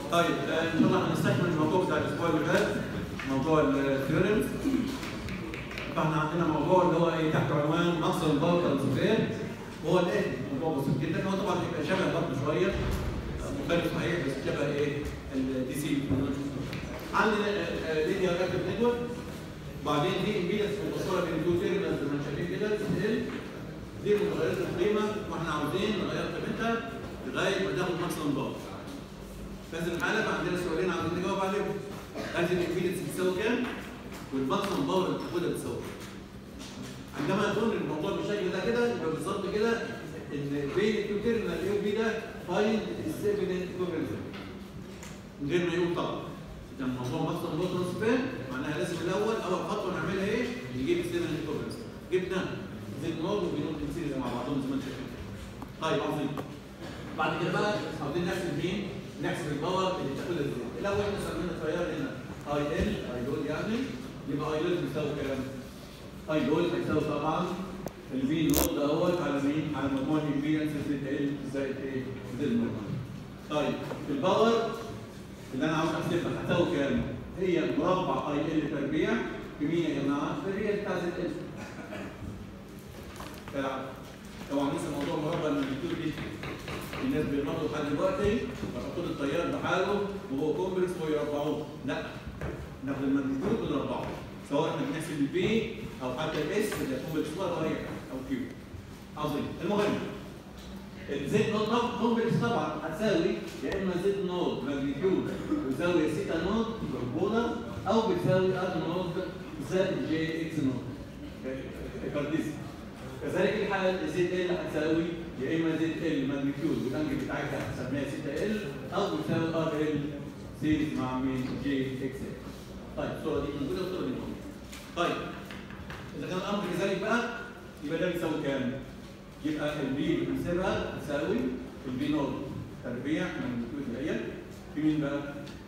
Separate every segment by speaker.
Speaker 1: طيب آه، ان شاء الله هنستكمل الموضوع بتاع الاسبوع اللي فات موضوع الثيورمز فاحنا عندنا موضوع اللي هو ايه تحت عنوان مقصد الباور ترانسفير وهو الاتي موضوع بسيط جدا هو طبعا بيبقى شبه برضه شويه آه، مختلف صحيح بس شبه ايه الدي سي عندنا لينير اكتف نتورك وبعدين دي امبيدنس متصله بين التو تيرمينالز زي ما انتم شايفين كده ال دي متغيرات القيمه واحنا عاوزين نغير قيمتها لغايه ما تاخد ماكسيمم باور في هذه الحاله بقى عندنا سؤالين عاوزين نجاوب عليهم هل الامبيدنس بتساوي كام؟ والماكسيمم باور اللي بتاخدها بتساوي كام؟ عندما يكون الموضوع بالشكل ده كده يبقى بالظبط كده ان بين التو تيرمينال اي وبي ده فايند السيفن كوفرنس من غير ما يقول طبعا ده الموضوع ماكسيمم باور ترانسفير معناها لازم الاول اول خطوه نعملها ايه؟ نجيب السيفن كوفرنس جبنا زد نود وبنود سيريز مع بعضهم زي ما انت شايف طيب عظيم بعد كده بقى عاوزين نحسب مين؟ نحسب الباور اللي بتاخدها ازاي؟ الاول احنا سمينا التيار هنا اي ال اي لود يعني يبقى اي لود بيساوي كام؟ اي لود هيساوي طبعا الفي نود دوت على مين؟ على مجموع الامبيدنس زد ال زائد ايه؟ زد نورمال. طيب الباور اللي انا عاوز احسبها هتساوي كام؟ هي مربع اي ال تربيع في مين يا جماعه؟ في الريال بتاع زد ال. كالعادة. طبعا لسه موضوع مربع الماجنتيود دي الناس بيغلطوا لحد دلوقتي يحطوا له التيار بحاله وهو كومبلكس ويربعوه لا ناخد الماجنتيود ونربعه سواء احنا بنحسب البي او حتى الاس اللي هي كومبلكس ولا هي او كيو عظيم المهم الزد نود كومبلكس طبعا هتساوي يا اما زد نود ماجنتيود بتساوي سيتا نود بولار او بتساوي ار نود زائد جي اكس نود كارديسي كذلك الحال زد ال هتساوي يا اما زد ال ماجنتيود والانجل بتاعتها هنسميها سيتا ال او بتساوي ار ال سيريز مع مين جي اكس ال. طيب الصوره دي موجوده والصوره دي موجوده. طيب اذا كان الامر كذلك بقى يبقى ده بيساوي كام؟ يبقى البي اللي بنحسبها تساوي البي نود تربيع ماجنتيود ديت في مين بقى؟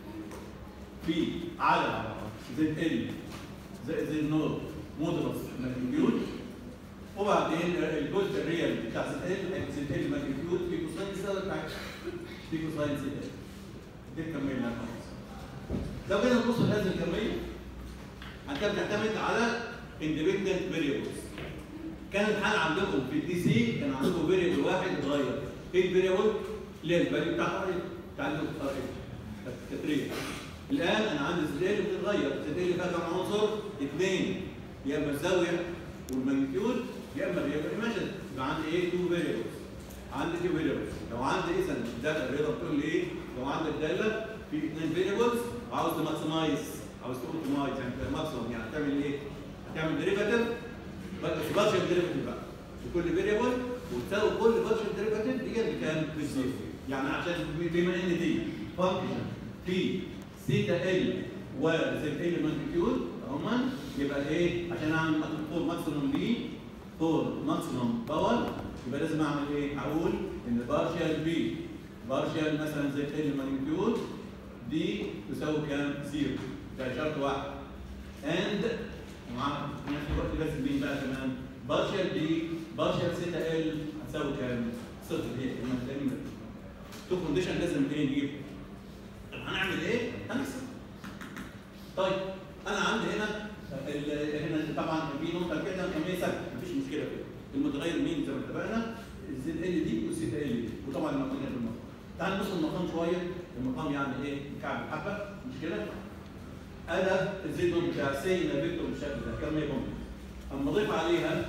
Speaker 1: في على زد ال زائد زد نود مودرس ماجنتيود وبعدين الجزء الريال بتاع زد ال زد ال ماجنتيود في كوساين الزاويه بتاعتها في كوساين زد ال دي الكميه اللي خلاص لو جينا نبص لهذه الكميه هتبقى تعتمد على اندبندنت فاريبلز كان الحال عندكم في الدي سي كان عندكم فاريبل واحد اتغير ايه الفاريبل؟ اللي هي الفاليو بتاع ار بتاع ار كانت ريال الان انا عندي زد ال بتتغير زد ال فيها كام عنصر؟ اثنين يا اما الزاويه والماجنتيود يا اما الريال ايماجن يبقى عندي ايه؟ تو فاريبلز عندي تو فاريبلز لو عندي اذا الداتا الرياضه بتقول لي ايه؟ لو عندك داله في اثنين فاريبلز وعاوز تماكسمايز عاوز توبتمايز يعني ماكسيموم يعني هتعمل ايه؟ هتعمل ديريفاتيف بس بارشل ديريفاتيف بقى لكل فاريبل وتساوي كل بارشل ديريفاتيف دي بكام؟ بالزيرو يعني عشان بما ان دي فانكشن في سيتا ال وزد ال ماجنتيود هما يبقى ايه؟ عشان اعمل فور ماكسيموم دي فور ماكسيموم باور يبقى لازم اعمل ايه؟ اقول ان بارشل بي بارشل مثلا زد ال ماجنتيود دي تساوي كام؟ زيرو ده شرط واحد اند ومع في نفس الوقت لازم مين بقى كمان؟ بارشل دي بارشل سيتا ال هتساوي كام؟ صفر دي كمان تاني تو كونديشن لازم ايه نجيب طب هنعمل ايه؟ هنكسب طيب انا عندي هنا ال- هنا طبعا في نقطه كده كميه ثابته مفيش مشكله فيها المتغير مين زي ما اتفقنا الزد ال دي والسيتا ال دي وطبعا المقام في المقام تعال نبص المقام شويه المقام يعني ايه كعب حبه مش كده انا الزد نوت بتاع سينا فيكتور بالشكل ده كم يكون اما اضيف عليها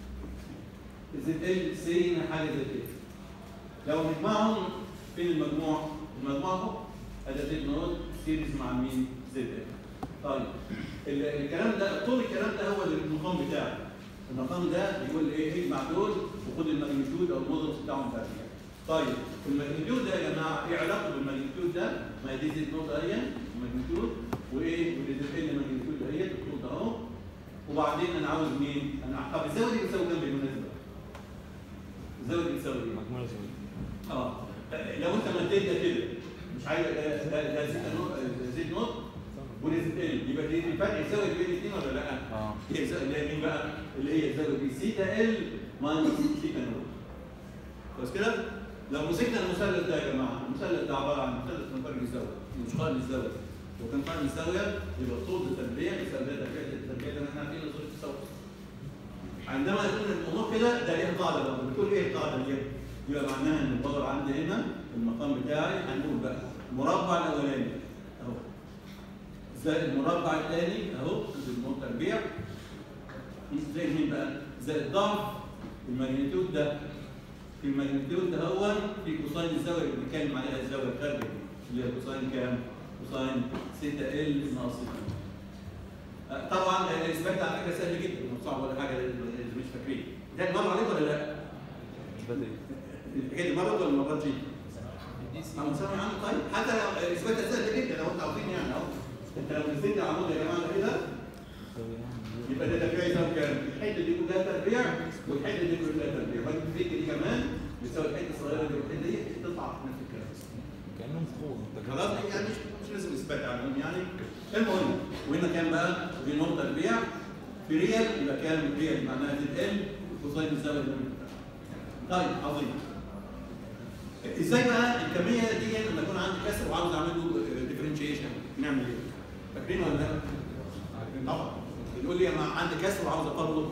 Speaker 1: الزد ال سينا حاجه زي كده لو نجمعهم فين المجموع؟ المجموع اهو ادي زد نوت سيريز مع مين؟ زد ال طيب ال- الكلام ده طول الكلام ده هو المقام بتاعه المقام ده بيقول ايه اجمع دول وخد الماجنتيود او المودلز بتاعهم تربيع طيب الماجنتيود ده يا جماعه ايه علاقته بالماجنتيود ده؟ ما هي دي زد نوت اهي الماجنتيود وايه ودي زد ال ماجنتيود اهي الخطوط اهو وبعدين انا عاوز مين؟ انا طب الزاويه دي بتساوي كام بالمناسبه؟ الزاويه دي بتساوي ايه؟
Speaker 2: مجموعة زوجية
Speaker 1: اه لو انت مديت ده كده مش عايز ده ده ده زد نوت زد نوت ودي زد ال يبقى دي الفرق يساوي بين الاثنين ولا لا؟
Speaker 2: اه
Speaker 1: هي يساوي اللي هي مين بقى؟ اللي هي يساوي بي سيتا ال ماينس سيتا نوت بس كده؟ لو مسكنا المثلث ده يا جماعه المثلث ده عباره عن مثلث من فرق يساوي مش قائم الزاويه لو كان قائم الزاويه يبقى طول التربيع يساوي ده تربيع التربيع ده احنا عارفين اصول التساوي عندما يكون الموضوع كده ده ليه قاعده بقى بتقول ايه القاعده دي؟ يبقى معناها ان البقر عندي هنا المقام بتاعي هنقول بقى المربع الاولاني اهو زائد المربع الثاني اهو الموت تربيع زي مين بقى؟ زائد ضعف الماجنتيود ده في الماجنتيود ده هو في كوساين الزاويه اللي بنتكلم عليها الزاويه الخارجيه اللي هي كوساين كام؟ كوساين 6 ال ناقص 6 طبعا الاثبات على فكره سهل جدا مش صعب ولا حاجه اللي مش فاكرين ده مر عليك ولا لا؟ الحكايه دي مرت ولا ما مرتش؟ أو ثانوي عام طيب حتى لو الاثبات سهل جدا لو انت عارفين يعني اهو انت لو نزلت العمود يا جماعه كده يبقى ده تربيع يساوي كام؟ الحته دي كلها تربيع والحته دي كلها تربيع والفيك دي كمان بتساوي الحته الصغيره دي والحته دي تطلع في نفس الكلام
Speaker 2: كانهم خوض
Speaker 1: خلاص يعني مش مش لازم اثبات عنهم يعني المهم وهنا كام بقى؟ دي نقطه تربيع في ريال يبقى كام ريال معناها تتقل وكوساين الزاويه اللي طيب عظيم ازاي بقى الكميه دي لما يكون عندي كسر وعاوز اعمل له ديفرنشيشن نعمل ايه؟ فاكرين ولا لا؟ طبعا يقول لي انا عندي كسر وعاوز اقرره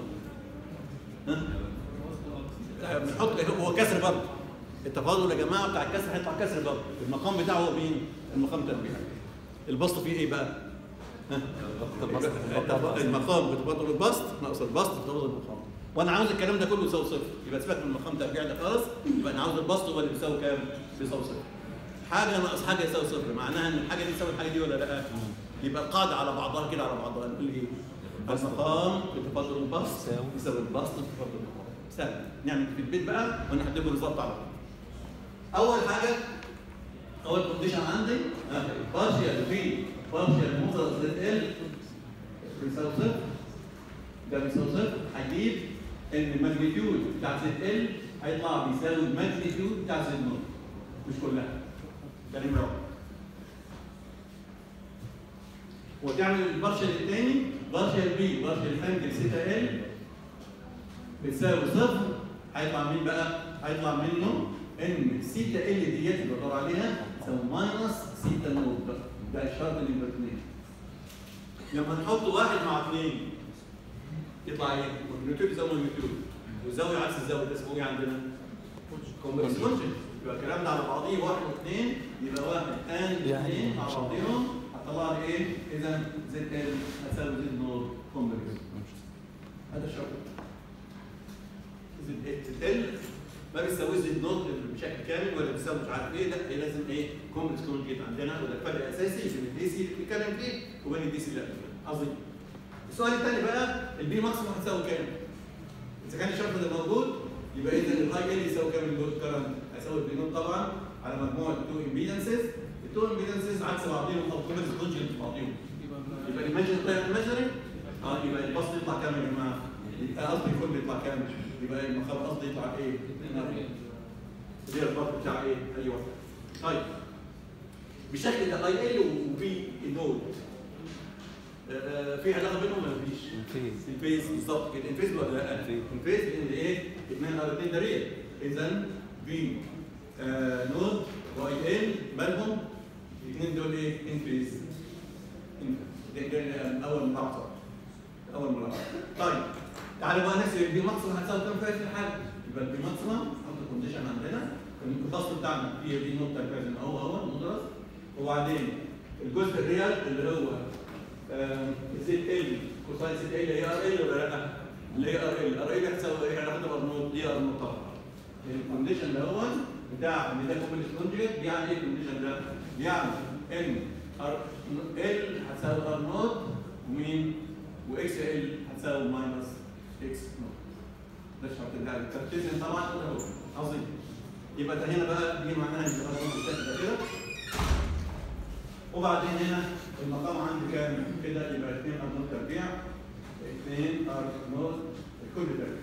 Speaker 1: ها؟ بنحط هو كسر برضه التفاضل يا جماعه بتاع الكسر هيطلع كسر برضه المقام بتاعه هو مين؟ المقام تربيع البسط فيه ايه بقى؟ ها؟ المقام بتفاضل البسط ناقص البسط بتفاضل المقام وانا عاوز الكلام ده كله يساوي صفر يبقى سيبك من المقام تربيع ده خلاص يبقى انا عاوز البسط هو اللي بيساوي كام؟ بيساوي صفر حاجه ناقص حاجه يساوي صفر معناها ان الحاجه دي تساوي الحاجه دي ولا لا؟ يبقى القاعده على بعضها كده على بعضها نقول ايه؟ المقام بتفاضل البسط
Speaker 2: يساوي.
Speaker 1: يساوي البسط بتفاضل المقام سهل نعمل في البيت بقى ونحدده بالظبط على طول اول حاجه اول كونديشن عندي بارشيال في بارشيال مضرب زد ال بيساوي صفر ده بيساوي صفر هجيب ان الماجنتيود بتاع زد ال هيطلع بيساوي الماجنتيود بتاع زد نوت مش كلها ده نمره واحد وتعمل البارشل الثاني بارشل بي بارشل انجل 6 ال بتساوي صفر هيطلع مين بقى؟ هيطلع منه ان 6 ال ديت اللي بدور عليها تساوي ماينس 6 نوت بقى ده الشرط اللي يبقى اثنين لما نحط واحد مع اثنين يطلع ايه؟ الماجنتيود يساوي الماجنتيود والزاويه عكس الزاويه ده اسمه ايه عندنا؟ كونفكس فانكشن يبقى الكلام ده على بعضيه واحد واثنين يبقى واحد ان
Speaker 2: يعني
Speaker 1: اثنين مع بعضيهم هطلع لي ايه؟ اذا زد ال هتساوي زد نوت كونفكس هذا الشرط زد ال زد ال ما بيساويش زد نوت بشكل كامل ولا بيساوي مش عارف ايه لا هي لازم ايه كومبلكس كونجيت عندنا وده الفرق الاساسي بين الدي سي اللي بنتكلم فيه وبين الدي سي اللي قبل كده. عظيم السؤال الثاني بقى البي ماكسيموم هتساوي كام؟ اذا كان الشرط ده موجود يبقى اذا الاي ال يساوي كام اللود كرنت؟ هيساوي البي نوت طبعا على مجموع التو امبيدنسز التو امبيدنسز عكس بعضهم او كومبلكس كونجيت بعضهم يبقى الايماجن غير الايماجنري اه يبقى البسط يطلع كام يا جماعه؟ يبقى قصدي الكل يطلع كام؟ يبقى المخاب قصدي يطلع ايه؟ اللي هي البسط بتاع ايه؟ اي واحد. طيب بالشكل ده اي ال وبي النود آه، في علاقه بينهم ولا مفيش؟
Speaker 2: الفيز
Speaker 1: الفيز بالظبط كده الفيز ولا لا؟
Speaker 2: الفيز.
Speaker 1: الفيز لان ايه؟ اثنين على اثنين ده ريال اذا في آه نود واي ال مالهم الاثنين دول ايه؟ ان فيز ده ده اول ملاحظه اول ملاحظه طيب تعالوا بقى نحسب البي ماكسيمم هتساوي كام فايز في الحاجه؟ يبقى البي ماكسيمم نحط الكونديشن عندنا الفصل بتاعنا هي دي نقطه كذا هو هو المدرس وبعدين الجزء الريال اللي هو زد ال كوساين زد ال هي ار ال ولا لا؟ اللي هي ار ال ار ال هتساوي ايه؟ هناخدها برنوت دي ار نوت طبعا الكونديشن اللي هو بتاع ان ده كومبلكس كونجكت بيعني ايه الكونديشن ده؟ بيعني ان ار ال هتساوي ار نوت ومين؟ واكس ال هتساوي ماينس اكس نوت ده الشرط اللي الكارتيزيان طبعا ده هو عظيم يبقى ده هنا بقى دي معناها ان الار نوت بالشكل ده كده وبعدين هنا المقام عندي كام كده يبقى 2 ار نوت تربيع 2 ار نوت الكل تربيع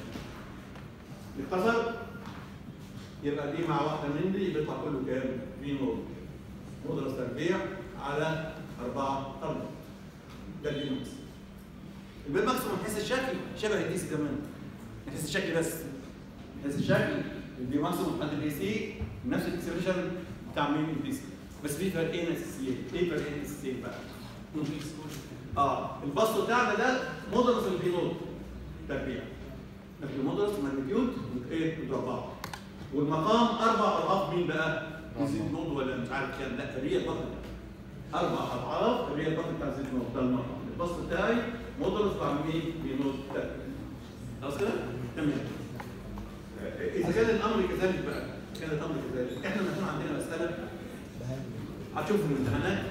Speaker 1: اختصر يبقى دي مع واحده من دي بيطلع كله كام؟ في نوت مدرس تربيع على 4 ار نوت ده البي ماكس البي ماكس من حيث الشكل شبه الدي سي كمان من حيث الشكل بس من حيث الشكل البي ماكس لحد الدي سي نفس الاكسبريشن بتاع مين الدي سي بس في فرقين اساسيين ايه الفرقين الاساسيين بقى؟ اه البسط بتاعنا ده مودرس البينود تربيع لكن مودرس ماجنتيود ايه متربعه والمقام اربع اضعاف مين بقى؟ زيت نود ولا مش عارف كام لا الريال بطل اربع اضعاف الريال بطل بتاع زيت نود ده المقام البسط بتاعي مودرس بعمل ايه؟ بينود تربيع خلاص كده؟ تمام اذا كان الامر كذلك بقى كان الامر كذلك احنا لما يكون عندنا مساله هتشوفوا في الامتحانات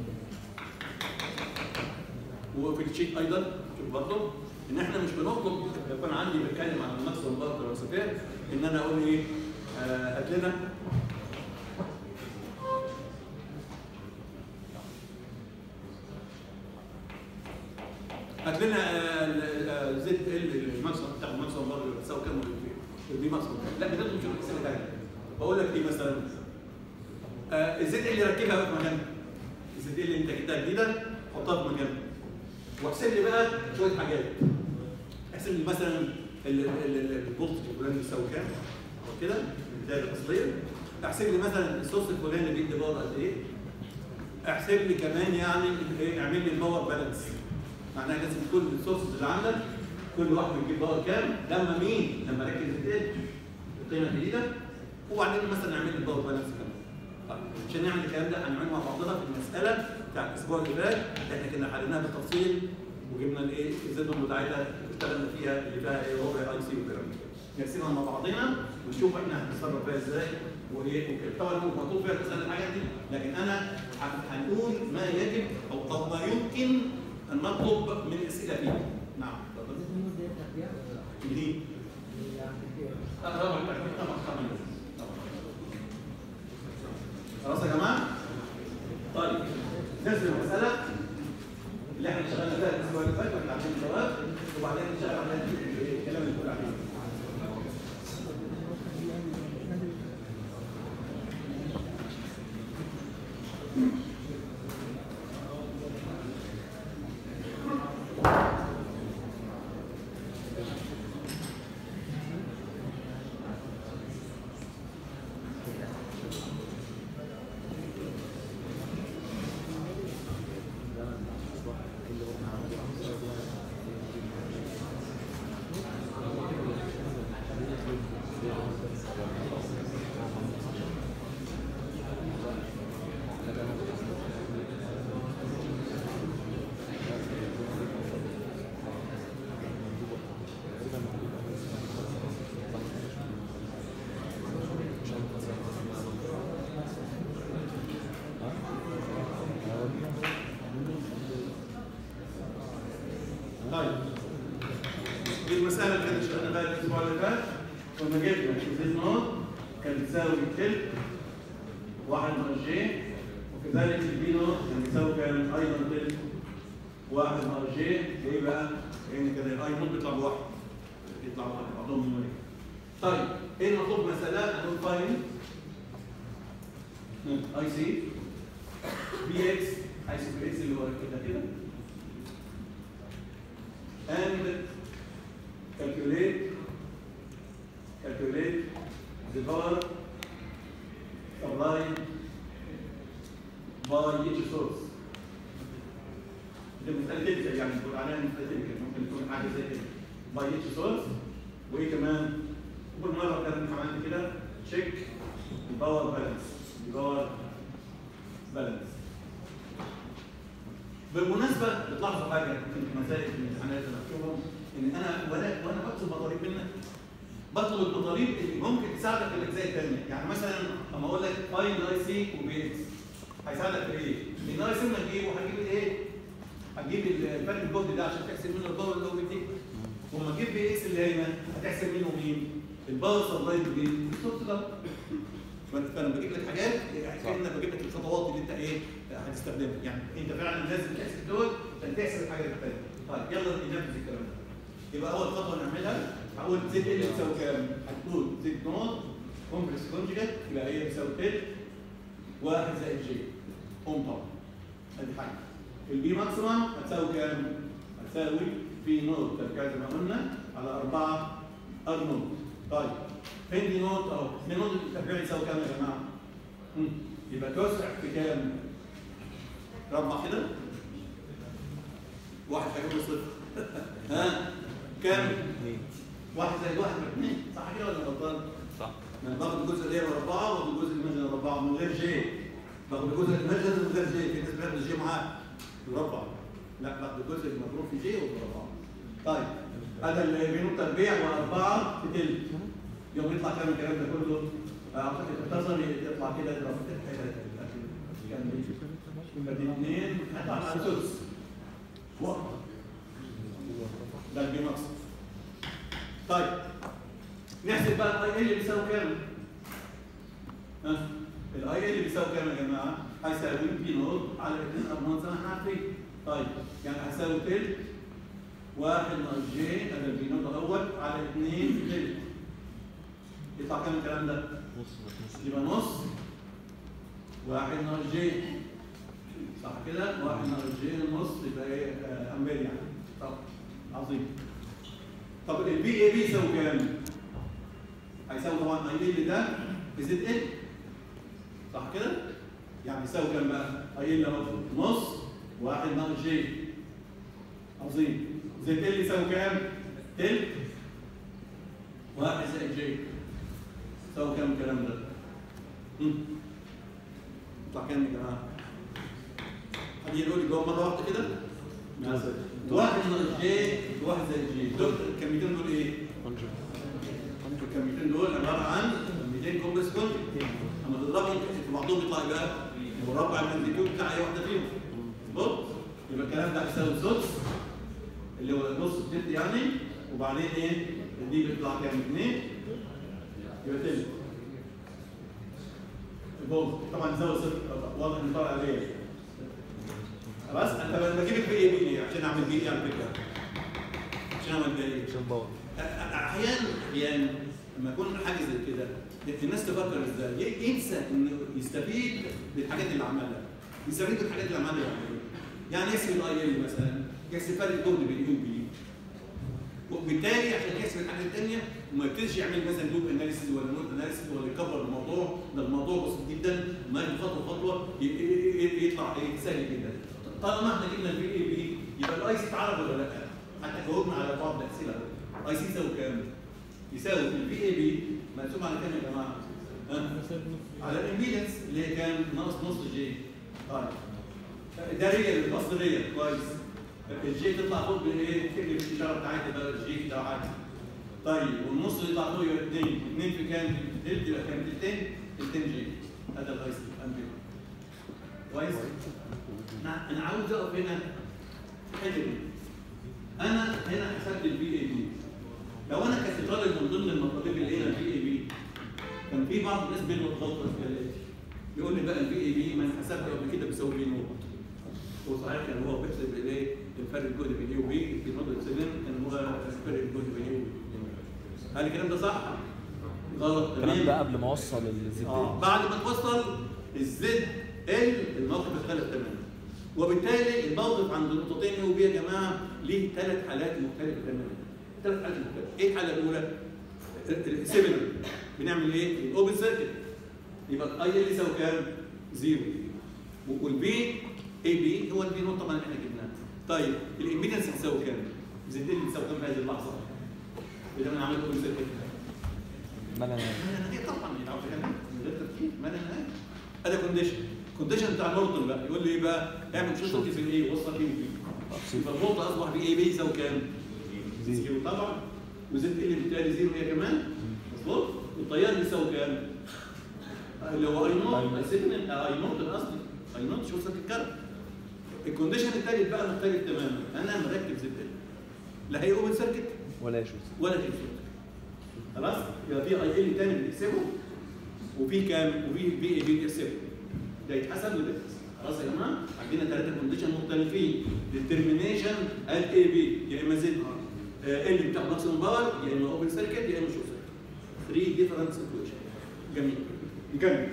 Speaker 1: وفي الشيت ايضا شوف برضه ان احنا مش بنطلب يكون عندي بتكلم عن النقص والضغط والوسطات ان انا اقول ايه آه، هات لنا هات لنا آه، ال- آه، زد ال المكسب بتاع المكسب برضه بتساوي كام دي مكسب لا بتطلب شوف اسئله ثانيه بقول لك ايه مثلا آه، الزيت اللي ركبها بقى في مكانها الزيت اللي انت جبتها جديده حطها في مكانها واحسب لي بقى شويه حاجات احسب لي مثلا ال- ال- ال- الفولت الفلاني يساوي كام او كده البدايه الاصليه احسب لي مثلا السورس الفلاني بيدي باور قد ايه احسب لي كمان يعني ايه اعمل لي الباور بالانس معناها لازم كل السورسز اللي عندك كل واحد بيجيب باور كام لما مين لما ركز التاني القيمه الجديده وبعدين مثلا نعمل لي الباور بالانس كمان طيب عشان نعمل الكلام ده هنعمله مع بعضنا في المساله بتاع الاسبوع اللي فات احنا كنا حليناها بالتفصيل وجبنا الايه الزيتون بتاعتها اشتغلنا فيها اللي فيها ايه ربع اي سي والكلام ده نرسمها مع بعضنا ونشوف احنا هنتصرف فيها ازاي وايه وكده طبعا هو مطلوب فيها تسال الحاجات دي لكن انا هن- هنقول ما يجب او او ما يمكن ان نطلب من اسئله فيها نعم اتفضل دي طبعا طبعا طبعا طبعا خلاص يا جماعه طيب ننزل المساله اللي احنا اشتغلنا فيها الاسبوع اللي فات واحنا عارفين الجواب وبعدين نشتغل على الكلام اللي بنقول عليه طيب دي المسألة اللي كانت اشتغلنا فيها الأسبوع اللي فات كنا جبنا زيت نوت كان بيساوي تلت واحد ناقص جي وكذلك البي نوت كان بيساوي كان أيضا تلت واحد ناقص جي إيه بقى؟ يعني كده الأي نوت بيطلع بواحد يطلع بواحد بعضهم من ورا. طيب إيه المطلوب مسألة؟ هنقول فاين اي سي بي اكس اي سي بي اكس اللي هو كده كده and calculate calculate the power supplied by each source. دي مسألة تلك يعني بنقول عليها مسألة تلك ممكن تكون حاجة زي كده by each source وإيه كمان كل مرة كان عملت كده check الباور بالانس الباور بالانس بالمناسبه بتلاحظوا حاجه يمكن في مسائل في الامتحانات اللي بشوفهم ان انا وانا وانا بطلب مطالب منك بطلب المطالب اللي ممكن تساعدك في الاجزاء الثانيه يعني مثلا لما اقول لك فايند اي سي وبي اكس هيساعدك في ايه؟ لان اي سي هتجيبه هتجيب الايه؟ هتجيب الفرق الجهد ده عشان تحسب منه الباور اللي هو بيديك وما تجيب بي اكس اللي هنا هتحسب منه مين؟ الباور سبلاي مين؟ السورس ده فانا فأنا بجيب لك حاجات يعني كأني بجيب لك الخطوات اللي انت ايه هتستخدمها يعني انت فعلا لازم تحسب دول عشان تحسب الحاجه الثانيه طيب يلا ننفذ الكلام ده يبقى اول خطوه نعملها هقول زد ال بتساوي كام؟ هتقول زد نوت كومبلكس كونجكت يبقى هي بتساوي ال واحد زائد جي قوم طبعا ادي حاجه البي ماكسيمم هتساوي كام؟ هتساوي في نوت تركيز زي ما قلنا على 4 ار نوت طيب فين دي نوت اهو دي نوت التربيع يساوي كام يا جماعه؟ مم. يبقى توسع في كام؟ ربع كده واحد هيقول صفر ها كام؟ واحد زائد واحد يبقى اثنين صح كده ولا غلطان؟
Speaker 2: صح
Speaker 1: يعني باخد الجزء اللي هي مربعه واخد الجزء المجرى مربعه من غير جي باخد الجزء المجرى من غير جي في ناس بتاخد الجي معاه مربع لا باخد الجزء المضروب في جي ومربعه طيب هذا اللي بينه تربيع واربعه في تلت يوم يطلع كام الكلام ده كله اعتقد اختصر يطلع كده يضرب كان دي اثنين هيطلع على سدس واحد ده الجي مقصد طيب نحسب بقى الاي ال بيساوي كام؟ ها؟ الاي ال بيساوي كام يا جماعه؟ هيساوي بي نوت على 2 ارمان زي ما احنا عارفين. طيب يعني هيساوي تلت واحد ناقص جي هذا البي نوت الاول على 2 في تلت. يطلع كام الكلام ده؟ يبقى نص واحد ناقص جي صح كده؟ واحد ناقص جي نص يبقى ايه؟ آه، امبير يعني. طب عظيم. طب البي اي بي يساوي كام؟ هيساوي طبعا اي ال ده بزد ال صح كده؟ يعني يساوي كام بقى؟ اي ال اهو نص واحد ناقص جي عظيم زد ال يساوي كام؟ تلت واحد زائد جي يساوي كام الكلام ده؟ هم. يطلع كام يا جماعه؟ حد يقول لي جواب مره واحده كده؟ واحد ناقص جي واحد زائد جي دول الكلمتين دول ايه؟ الكلمتين دول عباره عن 200 كومبلكس كونت اما تضربهم في بعضهم يطلع يبقى مربع الماجنتيود بتاع اي واحده فيهم مظبوط يبقى الكلام ده هيساوي سدس اللي هو نص التلت يعني وبعدين ايه دي بيطلع كام 2 يبقى تلت البولت طبعا يساوي صفر واضح ان طالع عليه خلاص انت بجيب البي اي بي ليه عشان اعمل بي اي على فكره عشان اعمل بي اي
Speaker 2: عشان باور
Speaker 1: احيانا احيانا لما يكون حاجه زي كده الناس تفكر ازاي ي- ينسى انه يستفيد بالحاجات اللي عملها يستفيد بالحاجات اللي عملها يعني يحسب الاي ال مثلا يحسب فرق الجهد بين يو بي وبالتالي عشان يحسب الحاجه الثانيه وما يبتديش يعمل مثلا لوب اناليسيز ولا نود اناليسيز ولا يكبر الموضوع ده الموضوع بسيط جدا ما ياخد خطوه خطوه ي- ي- ي- يطلع ايه سهل جدا طالما احنا جبنا البي اي بي يبقى الاي سي اتعرف ولا لا؟ حتى جاوبنا على بعض الاسئله اي سي يساوي كام؟ يساوي البي اي بي مقسوم على كام يا جماعه؟ ها؟ على الامبيدنس اللي هي كام؟ ناقص نص جي طيب ده ريال الاصل ريال كويس الجي تطلع فوق بالايه؟ تكتب الاشاره بتاعتها بقى الجي بتاعتها طيب والنص اللي يطلع فوق يبقى 2 2 في كام؟ في تلت يبقى كام؟ تلتين تلتين جي هذا الاي سي امبير كويس؟ انا انا عاوز اقف هنا حته دي انا هنا حسبت البي اي بي لو انا كنت طالب من ضمن المطالب اللي هنا البي اي بي كان في بعض الناس بينهم غلطه في الآلات. يقول لي بقى البي اي بي ما انا حسبت قبل كده بيساوي بي نوت هو صحيح كان هو بيحسب الايه الفرق الجهد بين اي وبي في نقطه 7 كان هو فرق الجهد بين اي وبي هل الكلام ده صح؟ غلط
Speaker 2: الكلام ده
Speaker 1: تمام
Speaker 2: قبل ما اوصل الزد
Speaker 1: اه بعد ما توصل الزد ال الموقف اختلف تماما وبالتالي الموقف عند النقطتين اي وبي يا جماعه ليه ثلاث حالات مختلفه تماما ثلاث حالات مختلفه ايه الحاله الاولى؟ سيميلر بنعمل ايه؟ الاوبن سيركت يبقى الاي ال يساوي كام؟ زيرو والبي اي بي هو البي نوت طبعا احنا جبناه طيب الامبيدنس بتساوي كام؟ زد ال بتساوي كام في هذه اللحظه؟ اذا انا عملت اوبن سيركت
Speaker 2: ما انا
Speaker 1: ما لا نهايه طبعا يعني عاوز كمان من غير تفكير ما لا نهايه هذا كونديشن كونديشن بتاع نورتون بقى يقول لي ايه بقى اعمل شوط في الايه وصل ايه وبي يبقى الفولت اصبح بي اي بي يساوي كام؟
Speaker 2: زيرو.
Speaker 1: زيرو طبعا وزد ال بالتالي زيرو هي كمان مظبوط والتيار بيساوي كام؟ اللي هو اي نوت سيجنال اي نوت الاصلي اي نوت شوف سكت كارت الكونديشن الثالث بقى مختلف تماما انا مركب زد ال لا هي اوبن سيركت
Speaker 2: ولا يشوف
Speaker 1: ولا في صوت خلاص يبقى في اي ال تاني بنحسبه وفي كام وفي بي اي بي بنحسبه ده يتحسب وده يتحسب خلاص يا جماعه عندنا ثلاثه كونديشن مختلفين ديترمينيشن ال اي بي يا اما زد ال بتاع ماكسيموم باور يا اما اوبن سيركت يا اما شورت سيركت 3 ديفرنت سيتويشن جميل جميل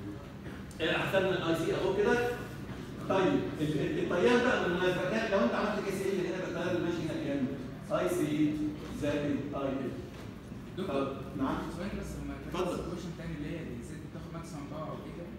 Speaker 1: آه، حسبنا الاي سي اهو كده طيب ال- ال- التيار بقى بالمناسبه كان لو انت عملت كيس ال هنا بقى التيار اللي ماشي هنا كام؟ اي سي زائد اي ال
Speaker 3: دكتور
Speaker 1: نعم
Speaker 3: سؤال بس لما كان
Speaker 1: اتفضل.
Speaker 3: السيتويشن تاني اللي هي دي ست بتاخد ماكسيمم باور او كده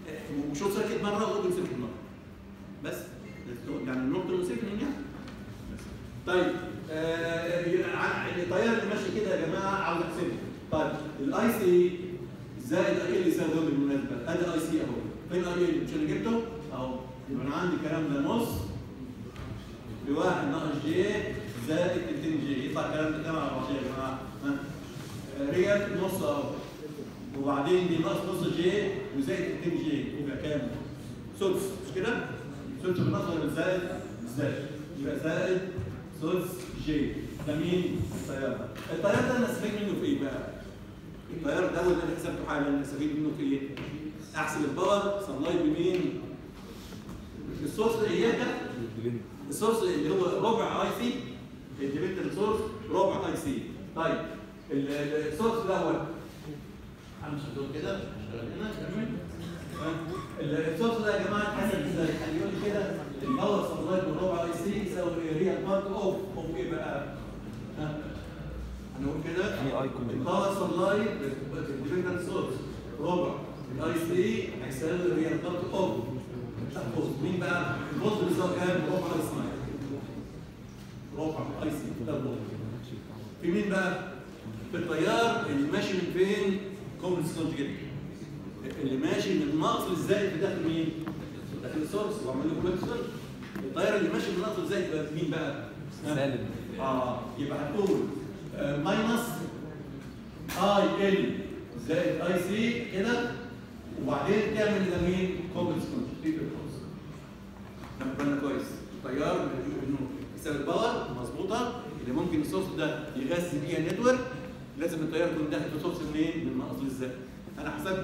Speaker 1: آه، وشوت سيركت مره واوبن سيركت مره بس يعني النورتون سيجنال يعني بس. طيب آه ع- التيار اللي ماشي كده يا جماعه عاوز احسبه طيب الاي سي زائد اي اللي يساوي ده بالمناسبه ادي اي سي اهو فين اي اللي مش انا جبته اهو يبقى انا عندي الكلام ده نص بواحد ناقص جي زائد 2 جي يطلع الكلام ده كام على بعضيه يا جماعه ها آه، ريال نص اهو وبعدين دي ناقص نص جي وزائد 2 جي يبقى كام؟ سدس مش كده؟ سدس بالنظر للزائد زائد يبقى زائد سدس جي ده مين؟ التيار ده التيار ده انا استفيد منه في ايه بقى؟ التيار ده اللي انا حسبته حالا استفيد منه في ايه؟ احسب الباور سبلاي بمين؟ السورس ايه ده؟
Speaker 2: البلند
Speaker 1: السورس اللي هو ربع اي سي الديبندنت سورس ربع اي سي طيب ال- ال- السورس دوت همشي دول كده شغال هنا كمل ها؟ ال- السورس ده يا جماعه اتحسب ازاي؟ هيقول لي كده الباور سبلاي من ربع اي سي يساوي ريال بارت اوف اوف ايه بقى؟ ها؟ هنقول كده
Speaker 2: يعني اي كونجكت
Speaker 1: الباور سبلاي الديبندنت سورس ربع الاي سي هيساوي ريال بارت اوف تحفظ مين بقى؟ الفولت بيساوي كام؟ ربع اي سي ربع اي سي ده الفولت في مين بقى؟ في التيار اللي ماشي من فين؟ كومنس كونجكت اللي ماشي من الناقص للزائد في داخل مين؟ داخل السورس وعمل له كونكشن التيار اللي ماشي من الناقص للزائد يبقى في مين بقى؟ ها؟
Speaker 2: سالب
Speaker 1: اه يبقى هتقول ماينس اي ال زائد اي سي كده وبعدين تعمل الى مين؟ كومنس كونجكت خلي بالنا كويس التيار بنقول انه يساوي الباور مظبوطه اللي ممكن السورس ده يغذي بيها نتورك لازم التيار يكون داخل في سورس منين؟ من الناقص للزائد انا حسبت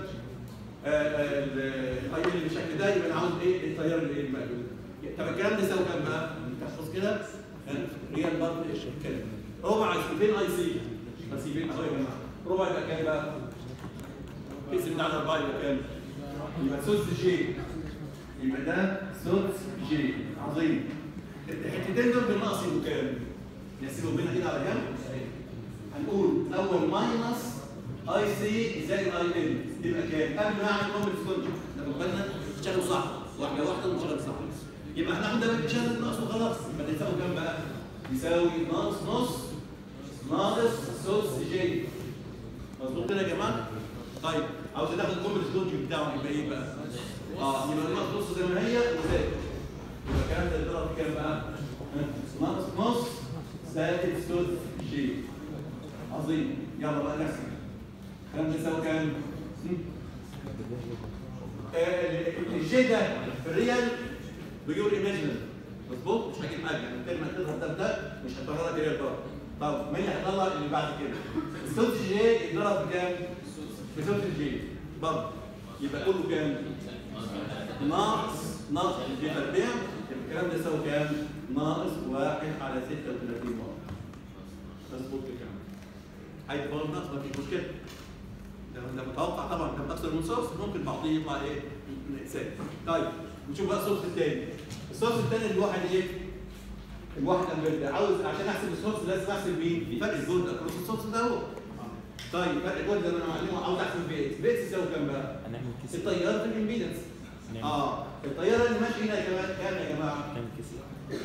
Speaker 1: الاي ال بالشكل ده يبقى انا عاوز ايه التيار اللي ايه بقى طب الكلام ده يساوي كام بقى؟ تحفظ كده ريال بارت ايش كده ربع فين اي سي بس فين اهو يا جماعه ربع يبقى كام بقى؟ اقسم ده على اربعه يبقى كام؟ يبقى سدس جي يبقى ده سدس جي عظيم الحتتين دول بالنقص يبقوا كام؟ نحسبهم هنا كده على جنب هنقول اول ماينس اي سي زائد اي ال يبقى كام؟ قبل ما اعمل كومبلكس كونجكت ناخد بالنا تشتغل صح واحده واحده ونشتغل صح يبقى هناخد ده بالتشغل الناقص وخلاص يبقى ده يساوي كام بقى؟ يساوي ناقص نص ناقص سدس جي مظبوط كده يا جماعه؟ طيب عاوز ناخد الكومبلكس كونجكت بتاعه يبقى ايه بقى؟ اه يبقى ناقص نص زي ما هي وزائد يبقى الكلام ده يضرب في كام بقى؟ ناقص نص زائد سدس جي عظيم يلا بقى نحسب الكلام ده يساوي كام؟ هم؟ آه، ال- ال- الجي ده في الريال بيور ايماجينري مظبوط مش هجيب حاجه يعني كل ما تضرب ده بده مش هتطلع لك ريال بره طب مين اللي هيطلع اللي بعد كده؟ السدس جي يتضرب بكام؟ بسدس جي برضه يبقى كله كام؟ ناقص ناقص الجي تربيع يبقى الكلام ده يساوي كام؟ ناقص واحد على 36 واط مظبوط الكلام هيبقى برضه ناقص مفيش مشكله ده ده متوقع طبعا كان اكثر من سورس ممكن بعضيه يطلع ايه؟ سالب طيب نشوف بقى السورس الثاني السورس الثاني الواحد ايه؟ الواحد امبير ده عاوز عشان احسب السورس لازم احسب مين؟ فرق الجهد اكروس السورس ده هو طيب فرق الجهد ده انا معلمه عاوز احسب بي اكس بي اكس يساوي كام بقى؟
Speaker 2: هنعمل كسر
Speaker 1: التيار في الامبيدنس
Speaker 2: نعمل
Speaker 1: اه التيار اللي ماشي هنا كمان كام يا جماعه؟
Speaker 2: كام كسر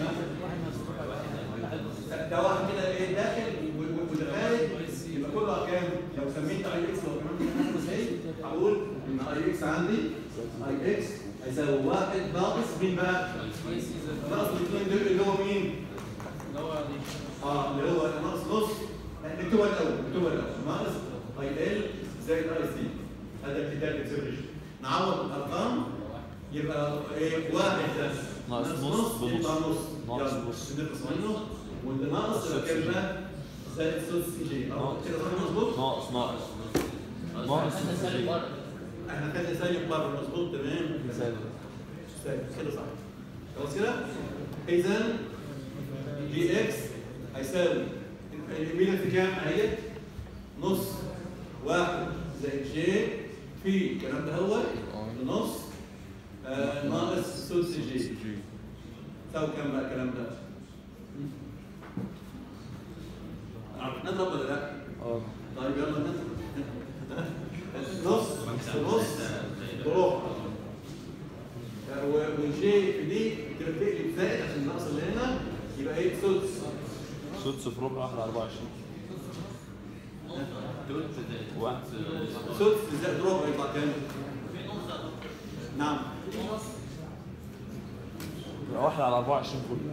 Speaker 1: ده واحد كده ايه داخل و- و- وده خارج يبقى كله كام؟ لو سميت اي اكس لو كمان ازاي هقول ان اي اكس عندي اي اكس هيساوي واحد ناقص مين بقى؟ ناقص الاثنين دول اللي هو مين؟ اه اللي هو ناقص نص نكتبها الاول نكتبها الاول ناقص اي ال زائد اي سي هذا الكتاب اكسبريشن نعوض الارقام يبقى ايه واحد ده
Speaker 2: ناقص نص
Speaker 1: نص
Speaker 2: بنص.
Speaker 1: يبقى نص
Speaker 2: ناقص
Speaker 1: يلا،
Speaker 2: نص.
Speaker 1: نقص منه واللي ناقص يبقى كام بقى؟ زائد سدس جي أهو،
Speaker 2: ناقص.
Speaker 1: كده صح مظبوط؟
Speaker 2: ناقص ناقص ناقص
Speaker 1: احنا خدنا سالب بره مظبوط تمام
Speaker 2: سالب
Speaker 1: سالب كده صح خلاص كده؟ اذا جي اكس هيساوي اليمين في كام اهي نص واحد زائد جي في الكلام ده هو نص آه ناقص سدس جي تساوي كام بقى الكلام ده؟ عرفنا نضرب ولا لا؟
Speaker 2: اه
Speaker 1: طيب يلا نضرب نص نص بربع يبقى ايه سدس
Speaker 2: سدس في ربع واحد على 24 واحد
Speaker 1: سدس زائد ربع يطلع كام؟ نعم
Speaker 2: يبقى واحد على 24 كله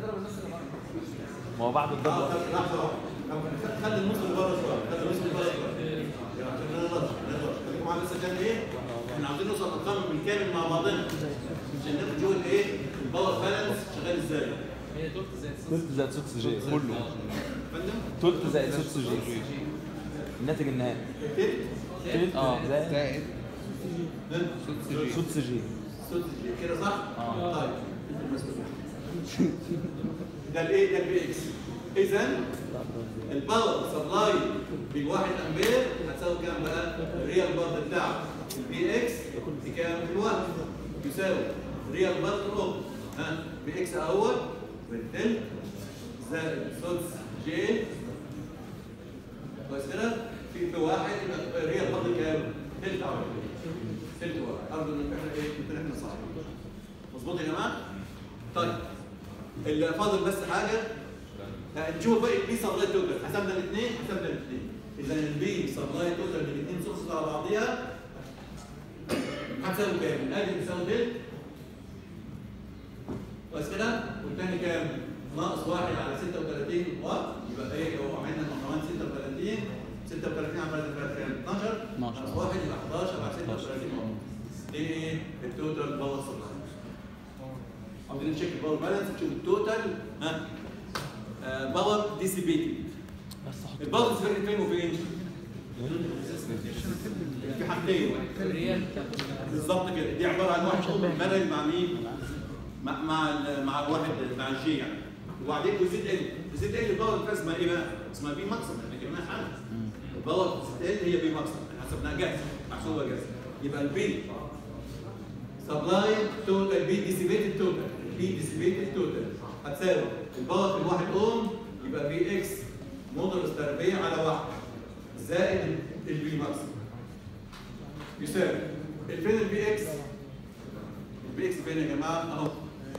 Speaker 2: ما هو بعد
Speaker 1: اه
Speaker 2: الضرب
Speaker 1: خلي لحظه واحده طب خلي النص اللي بره شويه خلي النص اللي بره شويه عشان نقدر نقدر خليكم معايا بس عشان ايه؟ احنا عاوزين نوصل ارقام بالكامل مع بعضنا عشان ناخد جهد ايه؟ الباور بالانس شغال ازاي؟
Speaker 2: تلت زائد سدس جي كله
Speaker 1: فندم؟
Speaker 2: تلت زائد سدس جي الناتج النهائي
Speaker 1: كده؟
Speaker 2: تلت
Speaker 3: اه
Speaker 2: زائد
Speaker 3: زائد
Speaker 1: ها؟
Speaker 2: سدس جي
Speaker 1: سدس كده صح؟
Speaker 2: آه.
Speaker 1: طيب انت المسؤول ده الايه؟ ده البي اكس اذا الباور سبلاي بالواحد امبير هتساوي كام بقى؟ الريال بارت بتاعه البي اكس بكام في الوقت؟ يساوي ريال بارت اوف ها بي اكس اول بالتلت زائد سدس جي كويس كده؟ في في واحد يبقى الريال بارت كام؟ تلت على تلت واحد ارجو ان احنا ايه؟ يكون احنا صح مظبوط يا جماعه؟ طيب اللي فاضل بس حاجه لا، نشوف بقى البي سبلاي توتال حسبنا الاثنين حسبنا الاثنين اذا البي سبلاي توتال بالاثنين سورسز على بعضيها هتساوي كام؟ ادي بتساوي دل بس كده والثاني كام؟ ناقص واحد على 36 واط يبقى ايه هو عملنا كمان 36 36 على 3 كام؟ 12
Speaker 3: 12.
Speaker 1: ناقص واحد يبقى 11 على 36 واط دي ايه؟ التوتال باور سبلاي عاوزين نشيك الباور بالانس نشوف التوتال ها باور ديسيبيتد الباور ديسيبيتد فين وفين؟ في حاجتين بالظبط كده دي عباره عن واحد اوم مرن مع مين؟ مع مع ال- مع الواحد مع الجي يعني وبعدين بيزيد ال بيزيد ال الباور بتاعها اسمها ايه بقى؟ اسمها بي ماكسيمم احنا جبناها حاجه الباور بتزيد ال هي بي ماكسيمم حسبناها جاهزه محسوبه جاهزه يبقى البي سبلاي توتال بي ديسيبيتد توتال بي ديسيبيتد توتال هتساوي الباور في الواحد اوم يبقى بي اكس مودرس تربيع على واحد زائد البي ماكسيمم يساوي فين البي اكس؟ البي اكس فين يا جماعه؟ اهو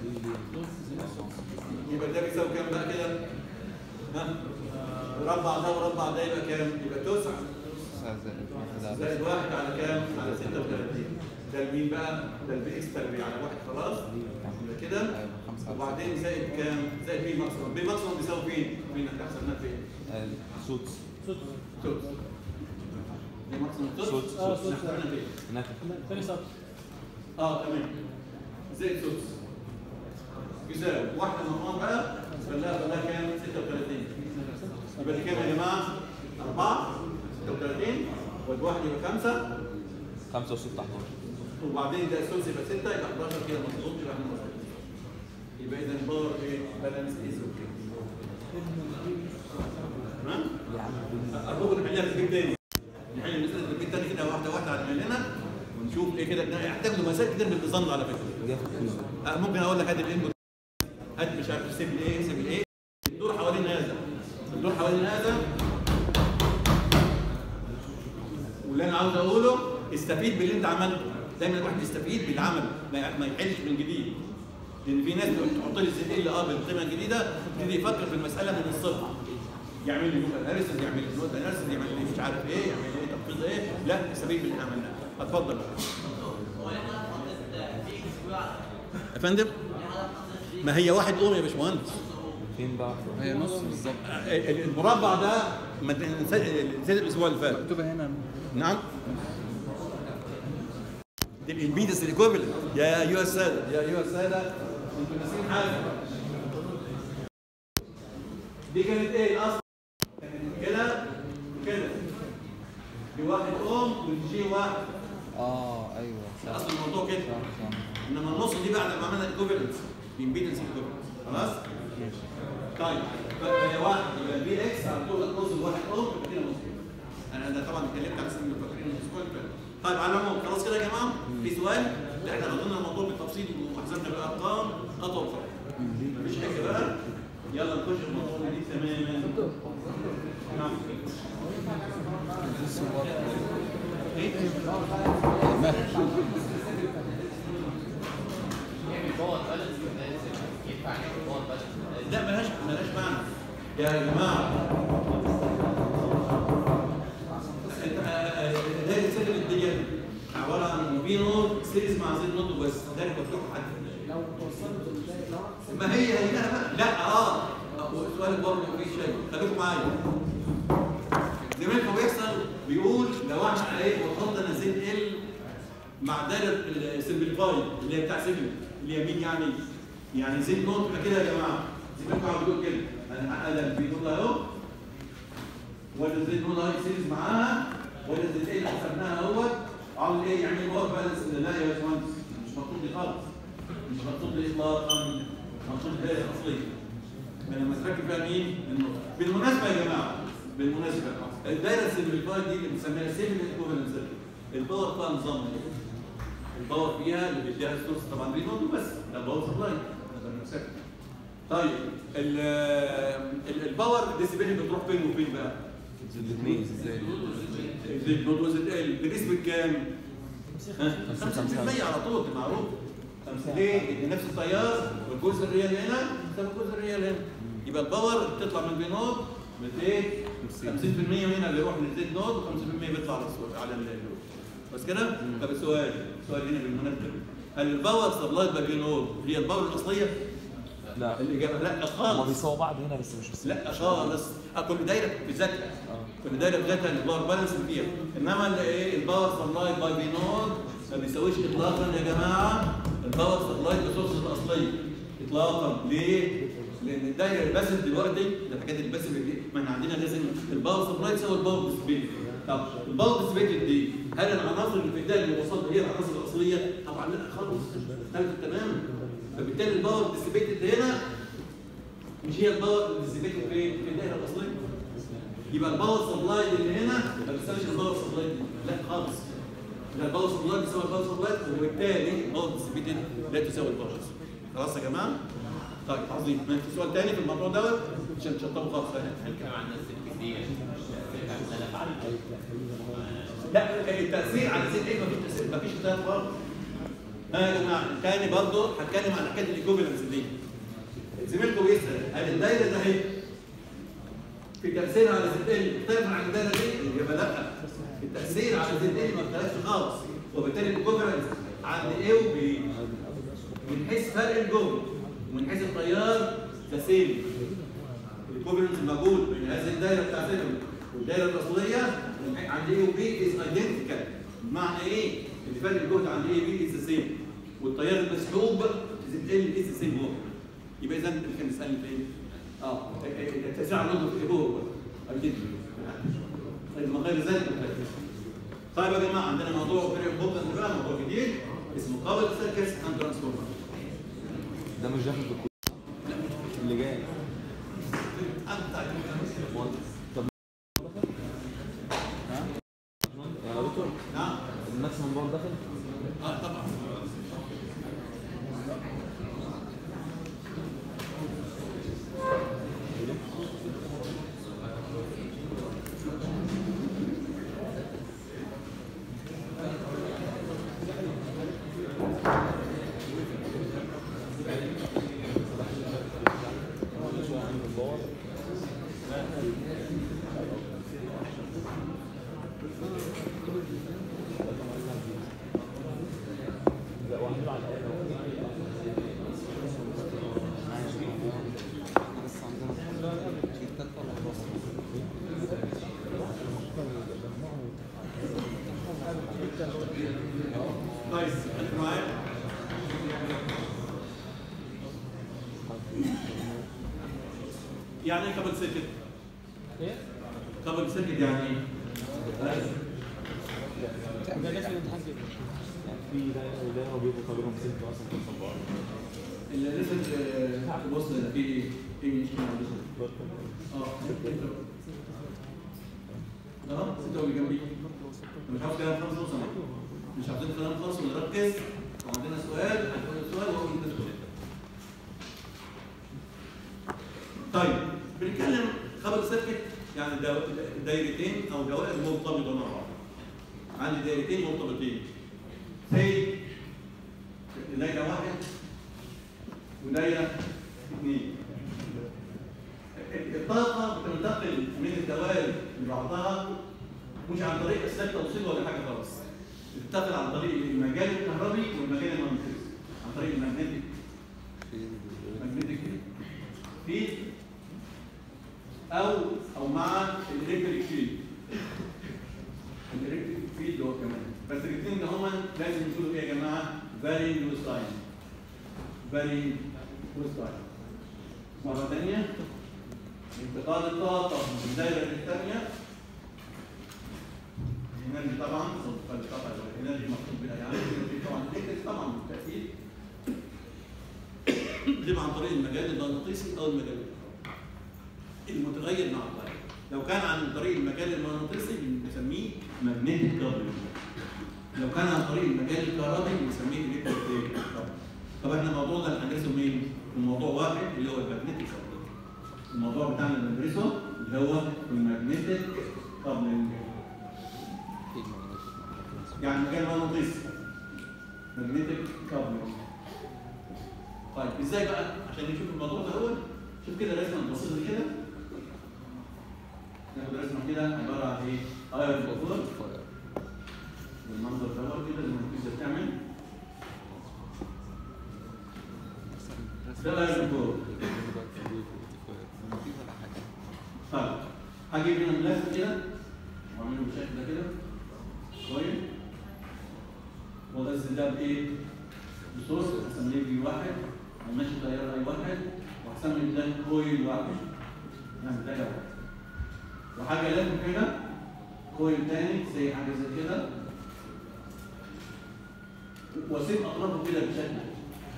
Speaker 1: يبقى ده بيساوي كام بقى كده؟ ها؟ مربع ده وربع ده يبقى كام؟ يبقى تسعه
Speaker 3: زائد واحد على
Speaker 1: زائد واحد على كام؟ على 36 ده المين بقى؟ ده البي اكس تربيع على واحد خلاص يبقى كده
Speaker 3: أيوة، خمسة على
Speaker 1: وبعدين زائد كام؟ زائد بي ماكسيموم بي ماكسيموم بيساوي فين؟ فين احنا حسبناه فين؟
Speaker 2: سدس
Speaker 1: توت بي ماكسيموم توت
Speaker 2: سدس.
Speaker 1: احنا حسبناه فين؟
Speaker 2: ناتج
Speaker 4: ثاني سطر
Speaker 1: اه تمام زائد سدس يساوي واحدة مقام بقى بلاها بلاها كام؟ 36 يبقى دي كام يا جماعة؟ 4 36 والواحد يبقى 5
Speaker 2: 5 و 6 11
Speaker 1: وبعدين ده الثلث يبقى 6 يبقى 11 كده مظبوط يبقى احنا مظبوط يبقى اذا الباور ايه؟ بالانس از اوكي تمام؟
Speaker 2: يا عم
Speaker 1: ارجوكم نحلها في البيت تاني نحل المسألة في البيت تاني كده واحدة واحدة على مهلنا ونشوف ايه كده هتاخدوا مسائل كتير بالنظام على فكرة
Speaker 2: جاي في الكويز
Speaker 1: آه، ممكن اقول لك هات الانبوت هات مش عارف سيب الايه سيب الايه الدور حوالين هذا الدور حوالين هذا واللي انا عاوز اقوله استفيد باللي انت عملته دايما الواحد يستفيد بالعمل ما ما يحلش من جديد لان في ناس بتقول تحط لي الزيت ال اه بالقيمه الجديده يبتدي يفكر في المساله من الصفر يعمل لي نوت اناليسيس يعمل لي نوت اناليسيس يعمل لي مش عارف ايه يعمل لي تخفيض ايه لا استفيد باللي احنا عملناه اتفضل يا فندم ما هي واحد اوم يا باشمهندس
Speaker 2: فين بقى؟
Speaker 3: هي نص بالظبط
Speaker 1: المربع ده ما تنسى نسيت الاسبوع اللي فات
Speaker 3: مكتوبة هنا
Speaker 1: نعم دي الامبيدنس الايكوفالنت يا ايها الساده يا ايها الساده انتوا ناسيين حاجه دي كانت ايه الاصل؟ كانت كده وكده دي واحد اوم والجي واحد
Speaker 3: اه ايوه صح
Speaker 1: اصل الموضوع كده
Speaker 3: صح صح
Speaker 1: انما النص دي بعد ما عملنا الايكوفالنت الامبيدنس الايكوفالنت خلاص؟ طيب فهي واحد يبقى البي اكس على طول النص الواحد اوم يبقى كده نص انا ده طبعا اتكلمت على سن الفاكرين الاسبوع اللي فات طيب على العموم خلاص كده يا جماعه في سؤال لا احنا غطينا الموضوع بالتفصيل وحسبنا بالارقام خطوه بخطوه مفيش حاجه بقى يلا نخش في الموضوع الجديد تماما نعم ايه لا ملهاش يا جماعه انت دايره سلم الدنيا عباره عن في نود سيريز مع زد نود بس دايره مفتوح حد
Speaker 4: لو توصلت لو
Speaker 1: ما هي هي بقى لا اه سؤالك برضه في شيء خليكم معايا زمان هو بيحصل بيقول لو احنا ايه وصلنا زد ال مع دايره السمبليفاي اللي هي بتاع سيجنال اللي هي مين يعني يعني زد نوت يبقى كده يا جماعه زمان كانوا بيقول كده انا انا بيقول اهو ولا زد نوت هاي سيريز معاها ولا زد ال حسبناها اهوت عامل ايه يعني هو بالانس لا يا باشمهندس مش مطلوب لي خالص مش مطلوب لي اطلاقا مطلوب لي دايره اصليه انا لما تركب فيها مين؟ النقطة. بالمناسبة يا جماعة بالمناسبة الدايرة السيمبليفايد دي اللي بنسميها سيمبل ايكوفالنت سيركل الباور فيها نظام ايه؟ الباور فيها اللي بيديها السورس طبعا دي نقطة بس ده الباور سبلاي ده المسافة. طيب ال ال- الباور ديسيبيلي بتروح فين وفين بقى؟
Speaker 3: الاثنين ازاي
Speaker 1: زد نوت وزد ال بنسبة كام؟ ها؟ 50% على طول دي معروف 50 ليه؟ لأن نفس التيار والجزء الريال هنا يساوي الجزء الريال هنا يبقى الباور بتطلع من بي نوت بايه؟ 50% هنا بيروح للزد نوت و50% بيطلع على السو- على اللود بس كده؟ طب السؤال السؤال هنا بالمناسبة هل الباور سبلايد باي بي نوت هي الباور الأصلية؟
Speaker 2: لا
Speaker 1: الإجابة لا
Speaker 2: هما
Speaker 1: خالص
Speaker 2: بيساووا بعض هنا بس مش بس
Speaker 1: لا خالص آه، كل دايره بذاتها كل دايره بذاتها الباور بالانس اللي فيها انما اللي ايه الباور سبلاي باي بي نود ما بيساويش اطلاقا يا جماعه الباور سبلاي بسورس الاصليه اطلاقا ليه؟ لان الدايره الباسف دلوقتي ده الحاجات الباسف دي ما احنا عندنا لازم الباور سبلاي تساوي الباور ديسبيت طب الباور ديسبيت دي هل العناصر اللي في الدايره اللي وصلت هي العناصر الاصليه؟ طبعا لا خالص اختلفت تماما فبالتالي الباور ديسبيت هنا مش هي الباور ديسبيت فين؟ في الدايره الاصليه يبقى الباور سبلاي اللي هنا ما بيساويش الباور سبلاي دي لا خالص ده الباور سبلاي بيساوي الباور سبلاي وبالتالي الباور ديسبيت لا تساوي الباور خلاص يا جماعه؟ طيب عظيم ما في سؤال تاني في الموضوع دوت عشان تشطبوا خالص
Speaker 5: هنتكلم عن الناس دي
Speaker 1: لا التاثير على زيت ايه مفيش تاثير مفيش تاثير خالص ها يا جماعه تاني برضه هتكلم عن حكايه الايكوفالنس دي زميلكم بيسال هل الدايره ده اهي في تاثيرها على زيت ايه مختلف عن الدايره دي؟ الاجابه لا التاثير على زيت ايه ما اختلفش خالص وبالتالي الايكوفالنس عند ايه وبي من حيث فرق الجهد ومن حيث التيار تسيل الايكوفالنس الموجود بين هذه الدايره بتاعت زيت والدايره الاصليه عند ايه وبي از ايدنتيكال بمعنى ايه؟ ان فرق الجهد عند ايه وبي از سيم والتيار المسحوب زد ال از سيم هو يبقى اذا اللي كان يسالني فين؟ اه التاثير على النضج في هو هو اكيد طيب ما غير ذلك مختلف. طيب يا جماعه عندنا موضوع فرق الجهد بقى موضوع جديد اسمه قابل سيركس اند ترانسفورمر
Speaker 3: ده مش داخل في الكود اللي جاي طب ها يا دكتور
Speaker 1: نعم
Speaker 3: الماكسيمم باور داخل
Speaker 1: اه طبعا
Speaker 3: بس عندنا شيتات ولا خلاص
Speaker 1: كويس انت معايا يعني ايه كابل سيركت؟
Speaker 4: ايه؟
Speaker 1: كابل سيركت يعني ايه؟
Speaker 4: ده ناس الامتحان كده
Speaker 2: في دايره ودايره وبيبقوا كلهم ست اصلا توصل بعض
Speaker 1: اللي لسه تحت بص هنا في ايه؟ ايه مشكله عندكم؟ اه اه ستة اللي جنبي مش عاوز كلام خالص نوصل مش عاوزين كلام خالص ونركز وعندنا سؤال هنقول السؤال واقول لك السؤال طيب بنتكلم خبر سيركت يعني دو- دايرتين او دوائر مرتبطه مع بعض عندي دايرتين مرتبطين زي دايره واحد ودايره اثنين الطاقه بتنتقل من الدوائر لبعضها مش عن طريق اسلاك توصيل ولا حاجه خالص بتنتقل عن طريق المجال الكهربي والمجال المغناطيسي عن طريق المagnetic magnetic فيلد او او مع الالكتريك فيلد الالكتريك فيلد هو كمان بس الاثنين ده هما لازم يكونوا ايه يا جماعه فاري لوز لاين فاري لوز لاين مره ثانيه انتقال الطاقه من دايره للثانيه الانرجي طبعا انتقال الطاقه الانرجي مقصود بها يعني الانرجي طبعا الالكتريك طبعا بالتاكيد بتبقى عن طريق المجال المغناطيسي او المجال الكهربائي المتغير مع الغير لو كان عن طريق المجال المغناطيسي بنسميه ماجنتيك دبليو لو كان عن طريق المجال الكهربي بنسميه الكتريك طب احنا موضوعنا اللي هندرسه مين؟ الموضوع واحد اللي هو الماجنتيك كابلنج الموضوع بتاعنا اللي بندرسه اللي هو الماجنتيك كابلنج يعني مجال مغناطيسي ماجنتيك كابلنج طيب ازاي بقى عشان نشوف الموضوع ده اول شوف كده رسمه بسيطه كده ناخد رسمه كده عباره عن ايه؟ اير فوتور بالمنظر ده كده زي ما الكيسه بتعمل ده الاير فوتور طيب هجيب هنا ملف كده واعمله بالشكل ده كده كويس وانزل ده بايه؟ بصوص هسميه بي واحد وماشي تيار اي واحد وهسمي ده كويل واحد نعمل ده واحد وحاجه لازم كده كويل تاني زي حاجه زي كده واسيب اطرافه كده بالشكل ده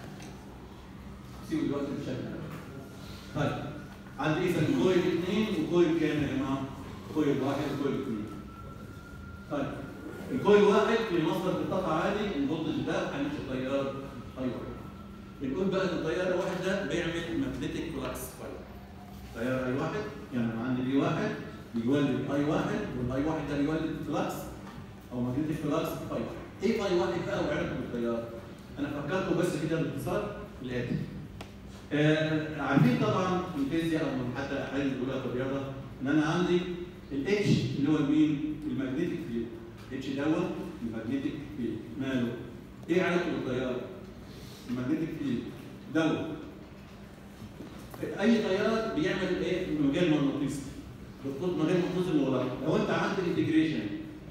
Speaker 1: سيبه دلوقتي بالشكل ده طيب عندي اذا كويل اثنين وكويل كام يا جماعه؟ كويل واحد وكويل اثنين طيب الكويل واحد في مصدر بالطاقه عالي الفولتج ده هنمشي تيار اي واحد بنقول بقى ان التيار الواحد ده بيعمل ماجنتيك فلكس تيار اي واحد يعني لو عندي بي واحد بيولد اي واحد والاي واحد ده بيولد فلكس او ماجنتيك فلكس فاي واحد ايه فاي واحد بقى وعلاقته بالتيار؟ انا فكرته بس كده باختصار الاتي آه عارفين طبعا في الفيزياء او حتى احيانا بيقولوها في الرياضه ان انا عندي الاتش اللي هو مين؟ الماجنتيك فيلد اتش دوت الماجنتيك فيلد ماله؟ ايه علاقته بالتيار؟ الماجنتيك فيلد دوت اي تيار بيعمل ايه؟ مجال مغناطيسي بتخط مجال مغناطيسي مغلق لو انت عملت الانتجريشن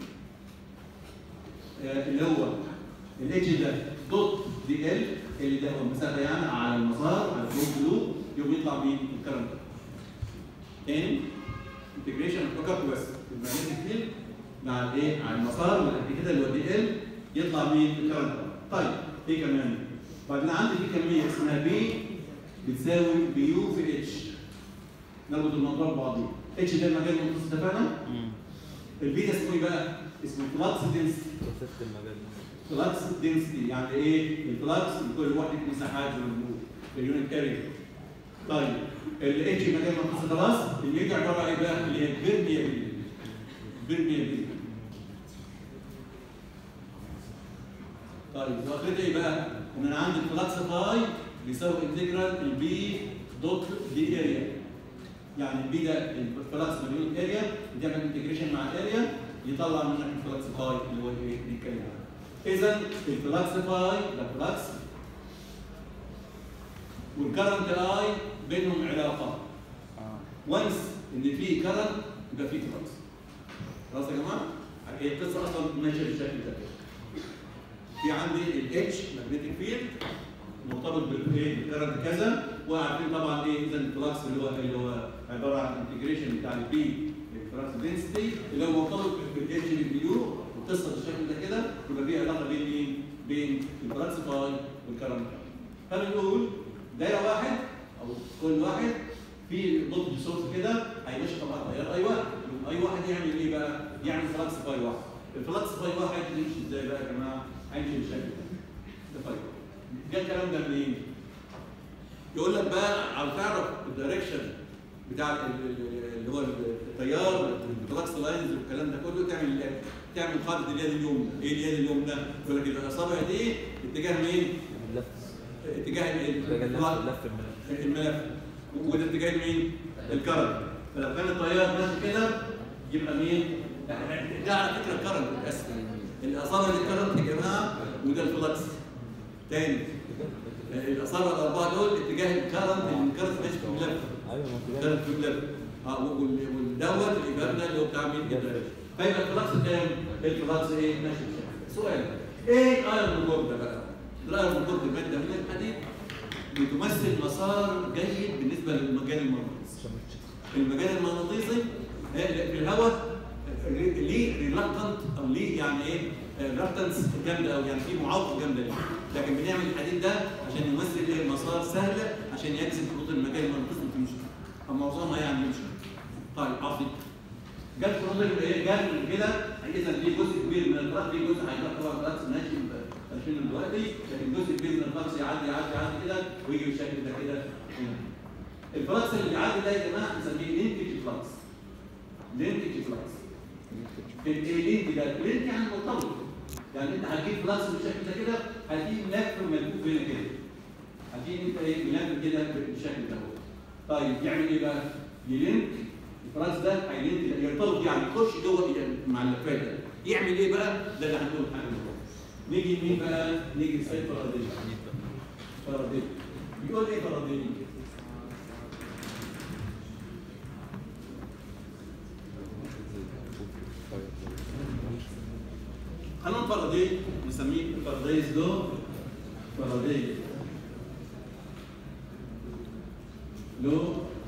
Speaker 1: آه اللي هو الاتش ده دوت دي ال اللي ده هو المسافه يعني على المسار على الفلوب لوب يقوم يطلع مين؟ الكرنت تاني انتجريشن فكرت بس الماجنتيك فيلد مع الايه؟ على المسار والقد كده اللي هو دي ال يطلع مين؟ الكرنت طيب ايه كمان؟ بعدين عندي في كميه اسمها بي بتساوي بيو في اتش نربط الموضوع ببعضيه اتش ده المجال المتصل اتفقنا؟ البي ده اسمه ايه بقى؟ اسمه فلكس دنسيتي
Speaker 2: كثافة المجال
Speaker 1: فلكس دنسيتي يعني ايه؟ الفلكس لكل وحده مساحات زي ما بنقول في اليونت كاري طيب الاتش مجال متصل خلاص الميجا عباره عن ايه بقى؟ اللي هي البرميابيلتي برميابيلتي طيب واخدت ايه بقى؟ ان انا عندي الفلكس فاي بيساوي انتجرال البي دوت دي اريا يعني البي ده الفلكس مليون اريا بتعمل انتجريشن مع الاريا يطلع منك الفلكس فاي اللي هو ايه بنتكلم عنه اذا الفلكس فاي ده فلكس والكرنت اي بينهم علاقه وانس ان في كرنت يبقى في فلكس خلاص يا جماعه هي القصه اصلا ماشيه بالشكل ده في عندي الاتش ماجنتيك فيلد مرتبط بالايه بالكرنت كذا وعارفين طبعا ايه اذا الفلكس اللي هو اللي هو عباره عن انتجريشن بتاع البي الفلكس دنسيتي اللي هو مرتبط بالاتش بالبيو والقصه بالشكل ده كده يبقى في علاقه بين مين؟ بين الفلكس فاي والكرنت فبنقول دايره واحد او كل واحد في نقطه سورس كده هيمشي طبعا تيار اي واحد اي واحد يعمل ايه بقى؟ يعمل فلكس فاي واحد الفلكس فاي واحد يمشي ازاي بقى يا جماعه؟ هيمشي بالشكل ده ده فاي جه الكلام ده منين؟ يقول لك بقى عاوز تعرف الدايركشن بتاع ال- ال- اللي هو التيار الفلكس لاينز والكلام ده كله تعمل ايه؟ تعمل خارطه اليد اليمنى، ايه اليد اليمنى؟ يقول لك الاصابع دي اتجاه مين؟
Speaker 2: اللف
Speaker 1: اتجاه ال-
Speaker 2: اللف
Speaker 1: ال-
Speaker 2: اللف الملف
Speaker 1: الملف وده اتجاه مين؟ الكرنت فلو كان التيار ماشي كده يبقى مين؟ ده على فكره الكرنت بس الاثار اللي الكرنت يا جماعه وده الفلكس تاني الاثار الاربعه دول اتجاه الكرنت اللي الكرنت ماشي في الملف
Speaker 3: ايوه ما في
Speaker 1: كانت في الملف اه وال- والدوت الاجابه اللي هو بتاع مين كده فيبقى الفلكس كام؟ الفلكس ايه؟ ماشي سؤال ايه الايرون كورد بقى؟ الايرون كورد ماده من الحديد بتمثل مسار جيد بالنسبه للمجال المغناطيسي المجال المغناطيسي آه، في الهواء آه، ليه ريلاكتنت او ليه يعني ايه ريلاكتنس جامده او يعني في معوقه جامده ليه لكن بنعمل الحديد ده عشان يمثل ايه مسار سهله عشان يجذب خطوط المجال المغناطيسي وتمشي فمعظمها يعني يمشي طيب عظيم جت خطوط ايه جت كده اذا في جزء كبير من الفرق في جزء هيروح طبعا الفرق ماشي عارفين دلوقتي لكن جزء كبير من الفرق يعدي يعدي يعدي كده ويجي بالشكل ده كده هنا. الفلكس اللي بيعدي ده يا جماعه بنسميه لينكج فلكس لينكج فلكس الايه لينك ده لينك يعني مرتبط يعني انت هتجيب فلكس بالشكل ده كده هتجيب ملف ملفوف هنا كده هتجيب انت ايه ملف كده بالشكل ده هو. طيب يعمل ايه بقى؟ يلينك الفلكس ده هيلينك يرتبط يعني يخش جوه مع اللفات ده يعمل ايه بقى؟ ده اللي هنقول حاجه دلوقتي. نيجي مين بقى؟ نيجي لسيد فاراداي فاراداي بيقول ايه فاراداي؟ قانون فاراداي نسميه فارادايز لو فاراداي لو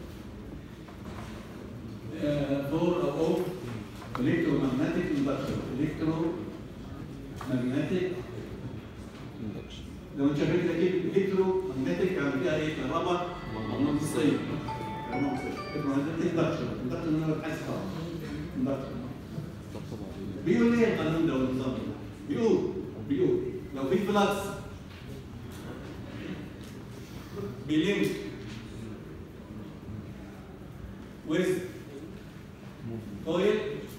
Speaker 1: فور او او الكترومagnetic induction الكترومagnetic لو انت شايفين كده كده الكترومagnetic يعني فيها ايه كهرباء مغناطيسيه الكترومagnetic induction induction ان انا بحس خلاص induction بيقول ايه القانون ده والنظام ده؟ بيقول بيقول لو في فلكس بيلينك with coil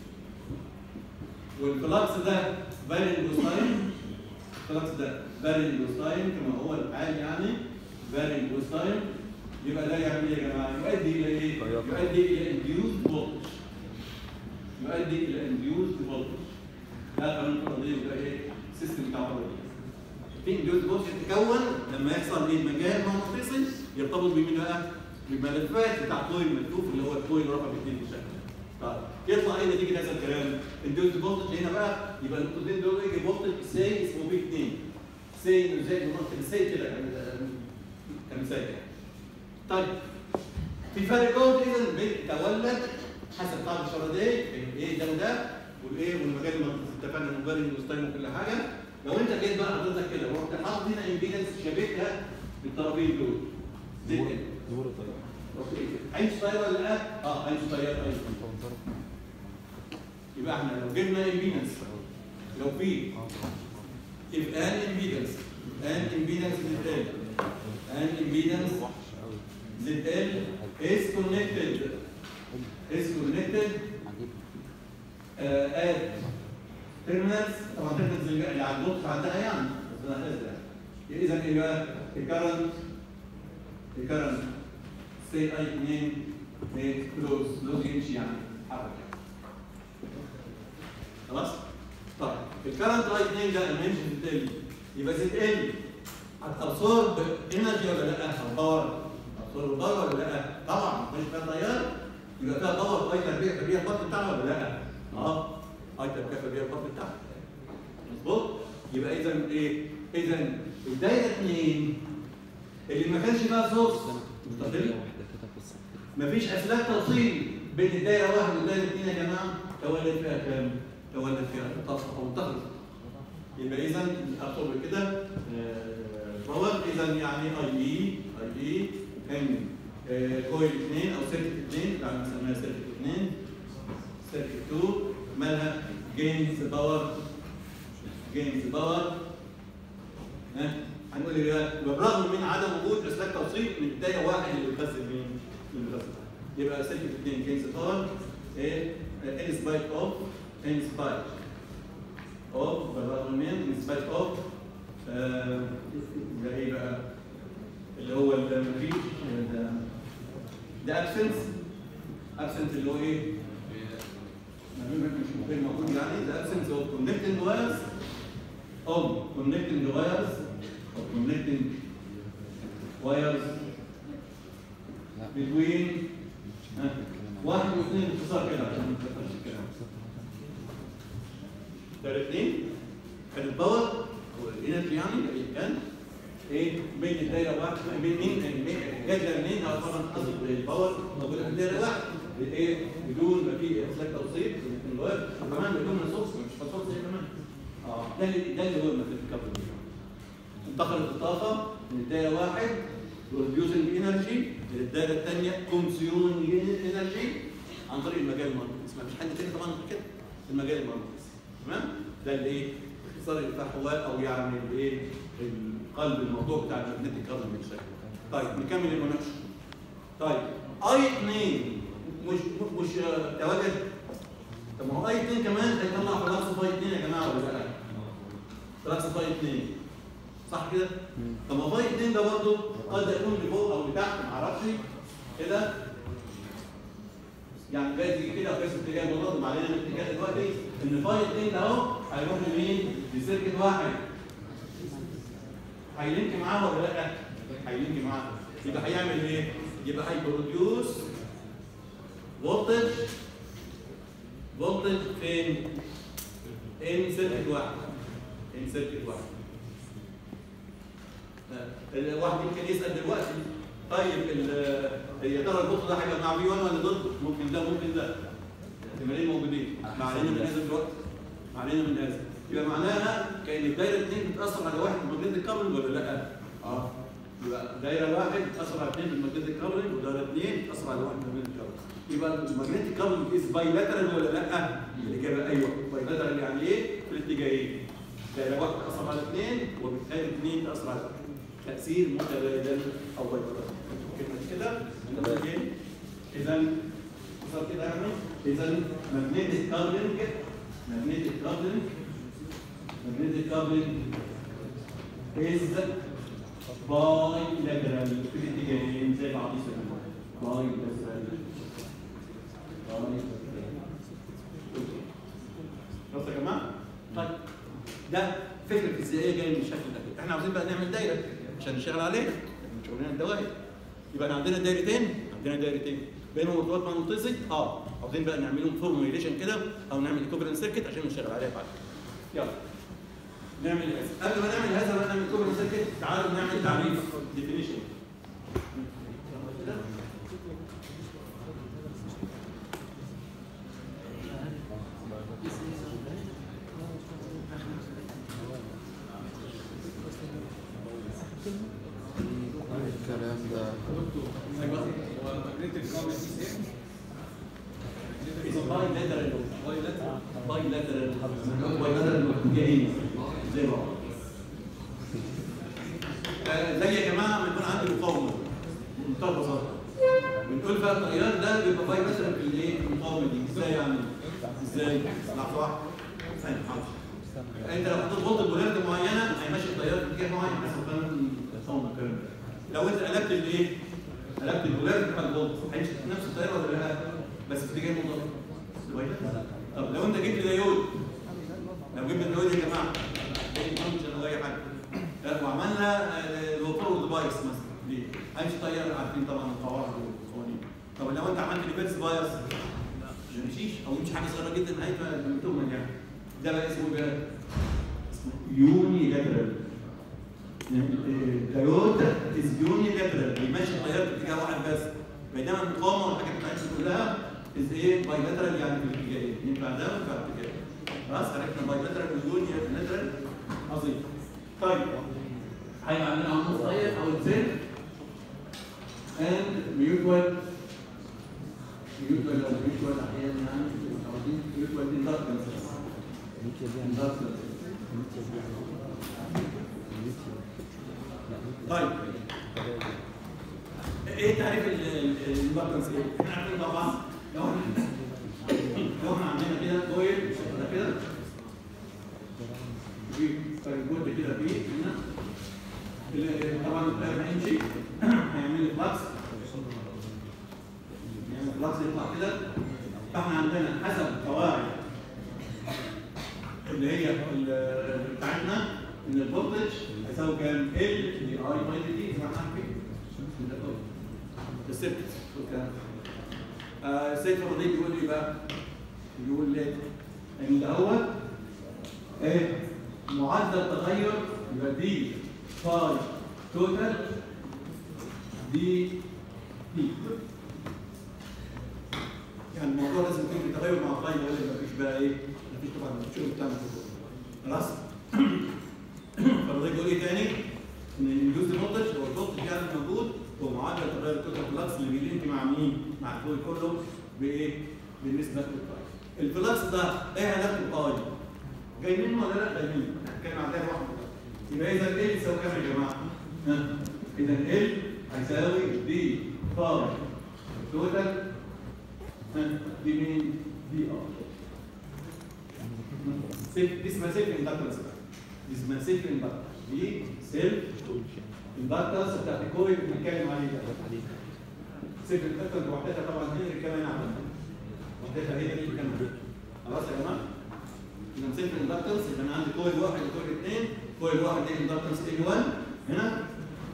Speaker 1: والفلكس ده فارينج تايم الفلكس ده فارينج تايم كما هو الحال يعني فارينج تايم يبقى ده يعمل ايه يا جماعه؟ يؤدي الى ايه؟ يؤدي الى induced voltage يؤدي الى induced voltage ده قانون القضيه ده ايه؟ سيستم بتاع القضيه في induced voltage يتكون لما يحصل ايه؟ مجال مغناطيسي يرتبط بمين بقى؟ بالملفات بتاع كويل ملفوف اللي هو الكويل رقم 2 بالشكل ده. طيب يطلع ايه نتيجه هذا الكلام؟ induced voltage هنا بقى يبقى النقطتين دول يجي فولتج سي اسمه بي 2 سي انه زي المنطقه سي كده يعني كمثال يعني. طيب في فرق جهد اذا بيتولد حسب قاعده فاراداي بين ايه ده وده والايه والمجال المغناطيسي اتفقنا انه فاري وستايم وكل حاجه لو انت جيت بقى حضرتك كده ورحت حاطط هنا امبيدنس شبكها بالطرفين دول زي كده
Speaker 3: ظهور الطيارة
Speaker 1: اوكي عين طياره ولا لا؟ اه عين طياره ايوه يبقى احنا لو جبنا امبيدنس لو في if an impedance an impedance ZL an impedance ZL is connected is connected uh, at terminals طبعا terminals اللي على النقطة عندها يعني بس أنا هزرع. اذا ايه بقى؟ الكرنت الكرنت سي اي 2 ايه كلوز كلوز يمشي يعني حركه خلاص؟ طيب الكرنت اي 2 ده لما يمشي في ال يبقى زد ال هتابسورب انرجي ولا لا؟ او باور هتابسورب باور ولا لا؟ طبعا مش فيها تيار يبقى فيها باور اي تربيع تربيع البطن بتاعها ولا لا؟ اه اي تربيع تربيع البطن بتاعها مظبوط؟ يبقى اذا ايه؟ اذا الدايره 2 اللي ما كانش فيها سورس مستقل مفيش اسلاك توصيل بين الدايره واحد والدايره اثنين يا جماعه تولد فيها كام؟ تولد فيها تصفح او تخلص يبقى اذا اكتب كده باور اذا يعني اي اي اي اي ان كويل 2 او سيركت 2 يعني بنسميها سيركت 2 سيركت 2 مالها جينز باور جينز باور ها هنقول ايه بقى؟ يبقى برغم من عدم وجود اسلاك توصيل من بدايه واحد اللي بيخزن مين؟ اللي بيخزن يبقى سلك اثنين كينز باور ايه؟ ان سبايك اوف ان سبايك اوف بالرغم من ان سبايك اوف ده ايه بقى؟ اللي هو اللي مفيش ده ابسنس ابسنت اللي هو ايه؟ مش غير موجود يعني the absence of connecting wires of connecting wires of connecting wires between ها، واحد واثنين باختصار كده عشان ما نكترش الكلام ده الاثنين كان الباور او الانرجي يعني اللي كان ايه بين الدايره واحد بين مين مين- جات لها منين او طبعا قصد الباور موجوده في الدايره واحد ايه بدون ما في اسلاك توصيل من الواير وكمان بدون ريسورس مش ريسورس ايه كمان اه ده اللي ده اللي هو المفروض الكابل انتقلت الطاقه من الدايره واحد بروديوسنج انرجي للدايره الثانيه كونسيومنج انرجي عن طريق المجال المغناطيسي ما فيش حل تاني طبعا غير كده المجال المغناطيسي تمام ده اللي ايه اختصار الفحوى او يعني الايه القلب الموضوع بتاع المagnetic كاربون بالشكل طيب نكمل المناقشه طيب اي 2 مش مش آه، تواجد طب ما هو اي 2 كمان هيطلع فلاكس فاي 2 يا جماعه ولا لا؟ فلاكس فاي 2 صح كده؟ طب ما فاي 2 ده برضه قد يكون لفوق او لتحت ما اعرفش كده يعني جايز يجي كده وجايز اتجاه منظم علينا من الاتجاه دلوقتي ان فاي 2 ده اهو هيروح لمين؟ لسيركت واحد هيلينك معاه ولا لا؟ هيلينك معاه يبقى هيعمل ايه؟ يبقى هيبروديوس فولتج فولتج فين؟ ان سيركت واحد ان سيركت واحد آه، الواحد يمكن يسال دلوقتي طيب ال- يا ترى الفولت ده هيبقى مع في 1 ولا ضده؟ ممكن ده ممكن ده احتمالين موجودين ما علينا من هذا دلوقتي ما علينا من هذا يبقى معناها كان الدايره اثنين بتاثر على واحد بالماجنتيك كابل ولا لا؟ اه يبقى دايره واحد بتاثر على اثنين بالماجنتيك كابل ودايره اثنين بتاثر على واحد بالماجنتيك كابل يبقى الماجنتيك كابل از بايلاترال ولا لا؟ الاجابه ايوه بايلاترال يعني ايه؟ في الاتجاهين دايره واحده تاثر على اثنين وبالتالي اثنين تاثر على واحد. تاثير متبادل او بايلاترال كده كده اذا وصل كده يعني اذا magnetic coupling magnetic coupling magnetic coupling is bilateral في الاتجاهين زي بعض يسموها bilateral خلاص يا جماعه؟ طيب ده فكره فيزيائيه جايه من الشكل ده كده. احنا عاوزين بقى نعمل دايره عشان نشتغل عليها من شغلنا الدوائر يبقى أنا عندنا دايرتين عندنا دايرتين بينهم ارتباط مغناطيسي اه عاوزين بقى نعملهم فورميليشن كده او نعمل كوبرن سيركت عشان نشتغل عليها بعد يلا نعمل هذا قبل ما نعمل هذا بقى نعمل كوبرن سيركت تعالوا نعمل تعريف ديفينيشن
Speaker 3: الكلام ده
Speaker 1: بايلاترال بايلاترال بايلاترال اتجاهين زي بعض آه، زي يا جماعه ما يكون عندي مقاومه بمنتهى البساطه بنقول بقى التيار ده بيبقى بايلاترال في الايه؟ في المقاومه دي ازاي يعني؟ ازاي؟ لحظه واحده ثانيه حاضر انت لو حطيت فولت بولاريتي معينه هيمشي التيار في اتجاه معين حسب قانون التصامم الكلام ده لو انت قلبت الايه؟ قلبت البولاريتي بتاع الفولت هيمشي في نفس التيار ولا لا؟ بس في اتجاه مضاد طب لو انت جبت ديود لو جبت ديود يا جماعه اي فانكشن او اي حاجه لا، وعملنا الوفور ديفايس مثلا ليه؟ هيمشي تيار عارفين طبعا القواعد والقوانين طب لو انت عملت ريفيرس بايس مش هيمشيش او يمشي حاجه صغيره جدا نهايتها بتؤمن يعني ده بقى اسمه ايه بقى؟ اسمه يوني لاترال دايود از يوني لاترال بيمشي التيار في اتجاه واحد بس بينما المقاومه والحاجات بتاعتها كلها از ايه بايلاترال يعني في الاتجاهين ينفع ده وينفع الاتجاه خلاص عرفنا بايلاترال ويوني لاترال عظيم طيب هيبقى عندنا عمود صغير او الزر and mutual mutual او mutual احيانا يعني عاوزين mutual inductance inductance طيب ايه تعريف الامباكتنس ايه؟ احنا عارفين طبعا لو احنا لو احنا عندنا كده كويل ده كده في كود كده فيه هنا ال- طبعا التيار هيمشي هيعمل لي فلكس يعمل فلكس يطلع كده عندنا حسب قواعد اللي هي ال- بتاعتنا ان الفولتج هيساوي كام؟ ال دي اي باي دي تي زي ما احنا عارفين السيركت والكلام ده. آه، السيد فاضل بيقول ايه بقى؟ بيقول لي ان ده هو ايه معدل تغير يبقى دي فاي توتال دي دي يعني الموضوع لازم يكون في تغير مع الفاي ولا مفيش بقى ايه؟ مفيش طبعا الشغل بتاعنا خلاص؟ فالراجل بيقول ايه تاني؟ ان الجزء فولتج هو الفولتج يعني موجود هو معدل تغير الكتله فلكس اللي بيلينك مع مين؟ مع الفوي كله بايه؟ بالنسبه للفاي. الفلكس ده ايه علاقته باي؟ جاي منه ولا لا؟ جاي منه. هنتكلم عن ده لوحده. يبقى اذا ال يساوي كام يا جماعه؟ ها؟ اذا ال هيساوي دي فاي توتال ها؟ دي مين؟ دي ار. سيف دي اسمها سيف اندكتنس دي اسمها سيف اندكتنس دي سيف اندكتنس بتاعت الكويل اللي بنتكلم عليه ده سيف اندكتنس وحدتها طبعا هنري كمان عملها وحدتها هي دي اللي كانت خلاص يا جماعه يبقى سيف اندكتنس يبقى انا عندي كويل واحد وكويل اثنين كويل واحد دي اندكتنس ال 1 هنا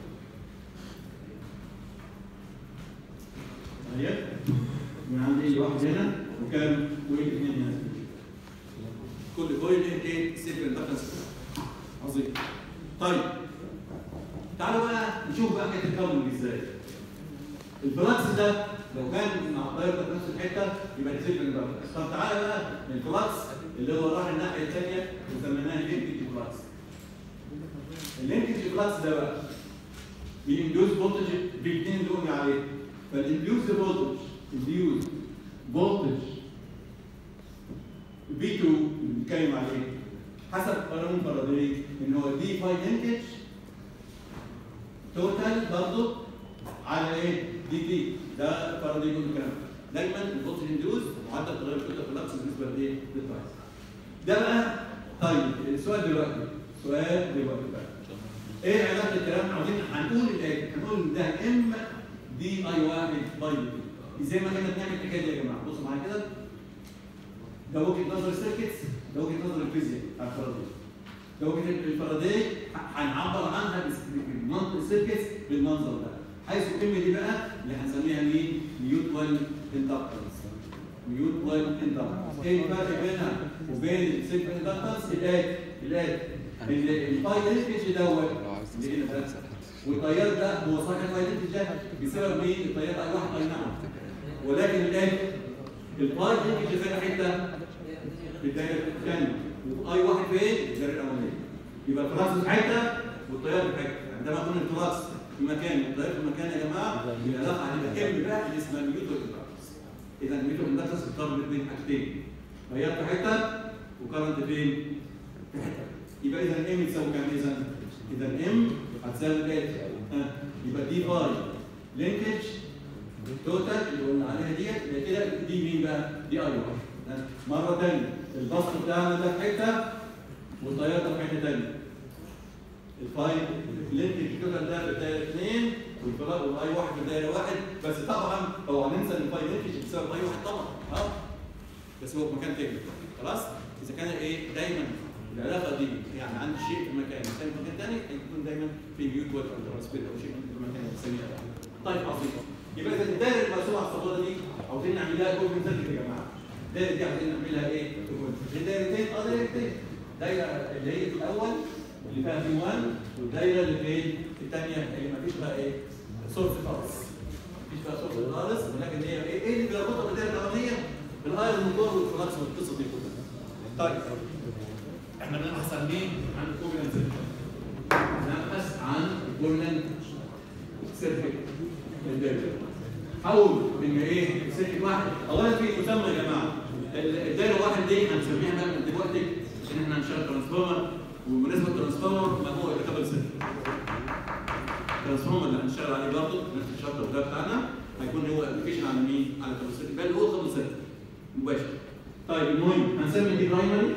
Speaker 1: اهي من عندي ال واحد هنا وكام كويل اثنين هنا كل كويل له ايه سيف اندكتنس عظيم طيب تعالوا بقى نشوف بقى كانت تتكون ازاي الفلكس ده لو كان مع التيار ده في نفس الحته يبقى دي سيف اندكتنس طب تعالى بقى الفلكس اللي هو راح الناحيه الثانيه وسميناها لينكج فلكس اللينكج فلكس ده بقى بيندوز فولتج بالاثنين اللي قلنا عليه فالانديوز فولتج انديوز فولتج في 2 اللي بنتكلم عليه حسب قانون فاراداي ان هو دي فاي لينكج توتال برضه على ايه؟ دي تي ده فاراداي بيقول الكلام ده. دايما الفولتج انديوز معدل تغير الكتله في اللكس بالنسبه لايه؟ للترايس ده بقى طيب السؤال دلوقتي سؤال دلوقتي بقى ايه علاقه الكلام عاوزين هنقول الايه؟ هنقول ان ده ام دي اي واحد باي دي زي ما كنا بنعمل الحكايه دي يا جماعه بصوا معايا كده ده وجهه نظر السيركتس ده وجهه نظر الفيزياء بتاع الفاراداي ده وجهه الفاراداي هنعبر عنها بالمنطق السيركتس بالمنظر ده حيث الام دي بقى اللي هنسميها مين؟ ميوتوال اندكتنس ميوتوال اندكتنس ايه الفرق بينها وبين السيلف اندكتنس؟ الاتي الاتي ان الفاي لينكج دوت اللي هنا ده والتيار ده هو صحيح الفاي لينكج ده بسبب مين؟ التيار اي واحد اي نعم ولكن الاتي الفاي لينكج فين حته؟ في الدايره الثانيه واي واحد فين؟ الدايره الاولانيه يبقى الفراكس في حته والتيار في حته عندما يكون الفراكس في مكان والتيار في مكان يا جماعه يبقى العلاقه هتبقى كام بقى اللي اسمها ميوتوال اندكتنس اذا الميوتوال اندكتنس بتربط بين حاجتين تيار في حته وكرنت فين؟ في حته يبقى اذا الام يساوي كام اذا؟ اذا الام هتساوي الاتي ها يبقى دي باي لينكج توتال اللي قلنا عليها ديت يبقى كده دي مين بقى؟ دي اي واحد ها؟ مره ثانيه البسط بتاعنا ده في حته والتيار ده في حته ثانيه الفايل لينكج توتال ده في الدايره اثنين والفراغ والاي واحد في الدايره واحد بس طبعا هو هننسى ان الفايل لينكج بسبب اي واحد طبعا اه بس هو في مكان تاني خلاص اذا كان ايه دايما العلاقه دي يعني عندي شيء في مكان والثاني في مكان ثاني هيكون دايما في ميوتوال او ترانسفير او شيء في مكان بنسميه طيب عظيم يبقى اذا الدائره المرسومه على الصوره دي عاوزين نعملها كوبن سيركت يا جماعه الدائره دي عاوزين نعملها ايه؟ الدائرتين اه دائرتين دايره اللي هي في الاول اللي فيها في 1 والدايره اللي في الثانيه اللي ما فيش بقى ايه؟ سورس خالص مفيش بقى سورس خالص ولكن هي ايه؟ ايه اللي بيربطها بالدايره الاولانيه؟ بالايرون موتور والفلكس والقصه دي كلها. طيب احنا بنبحث عن مين؟ عن الكوبلنت سيركت. نبحث عن الكوبلنت سيركت حول ان ايه؟ سيركت واحد اولا في مسمى يا جماعه الدايره واحد دي هنسميها بقى من دلوقتي ان احنا هنشغل ترانسفورمر وبالنسبه للترانسفورمر ما هو الا كابل سيركت. الترانسفورمر اللي هنشتغل عليه برضه نفس الشرط ده بتاعنا هيكون هو ابلكيشن على مين؟ على كابل سيركت بل هو كابل سيركت مباشر. طيب المهم هنسمي دي برايمري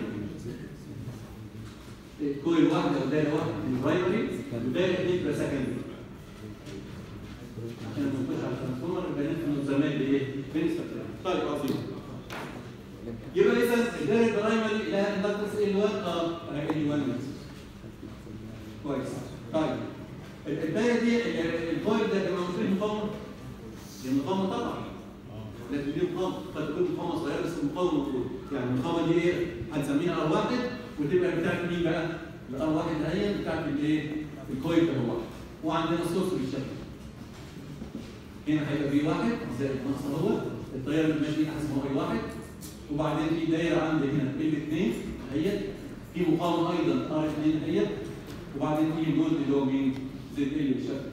Speaker 1: كويل واحده او دايره واحده دي برايمري والدايره دي تبقى سكندري. عشان لما نخش على الترانسفورمر يبقى نفهم المسميات بايه؟ بين طيب عظيم. يبقى اذا الدايره البرايمري لها اندكتنس ال 1 اه ال 1 كويس طيب ال- الدايره دي ال- الكويل ده كان موجود فيه مقاومه دي مقاومه طبعا لازم دي مقاومه قد تكون مقاومه صغيره بس مقاومه مفروض يعني المقاومه دي ايه هنسميها ار واحد وتبقى بتاعت مين بقى؟ الار واحد هي بتاعت الايه؟ الكويل ده هو وعندنا السورس بالشكل هنا هيبقى في واحد زائد ناقص هو التيار اللي ماشي اسمه اي واحد وبعدين في دايره عندي هنا ال 2 اهي في مقاومه ايضا ار 2 اهي وبعدين في جزء اللي هو مين؟ زد ال بالشكل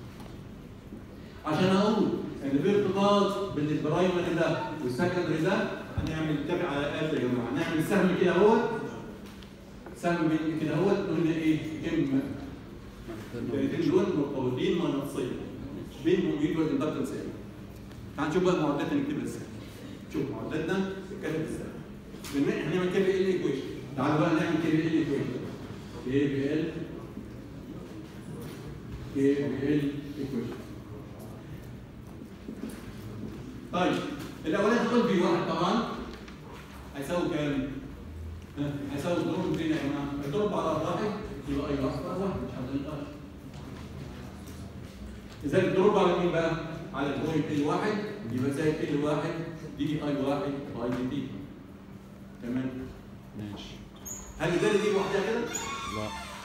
Speaker 1: عشان اقول ان في ارتباط بين البرايمري ده والسكندري ده هنعمل نتابع على الاقل يا جماعه هنعمل سهم كده اهوت سهم بين كده اهوت قلنا ايه؟ ام الاثنين دول مرتبطين مغناطيسيا بينهم يجوا الاندكتنس ايه؟ تعال نشوف بقى معادلاتنا نكتبها ازاي شوف معادلاتنا نتكلم ازاي بما احنا هنعمل كده ال ايكويشن تعالوا بقى نعمل كده ال ايكويشن كي بي ال كي بي ال ايكويشن طيب الاولاني هتقول بي واحد طبعا هيساوي كام؟ ها؟ هيساوي الضروب فين يا جماعه؟ الضروب على واحد يبقى اي واحد واحد مش هنقدر إذا الضروب على مين بقى؟ على البوينت ال واحد يبقى زائد ال واحد دي اي واحد باي دي تي تمام
Speaker 2: ماشي
Speaker 1: هل الدالة دي لوحدها كده؟
Speaker 2: لا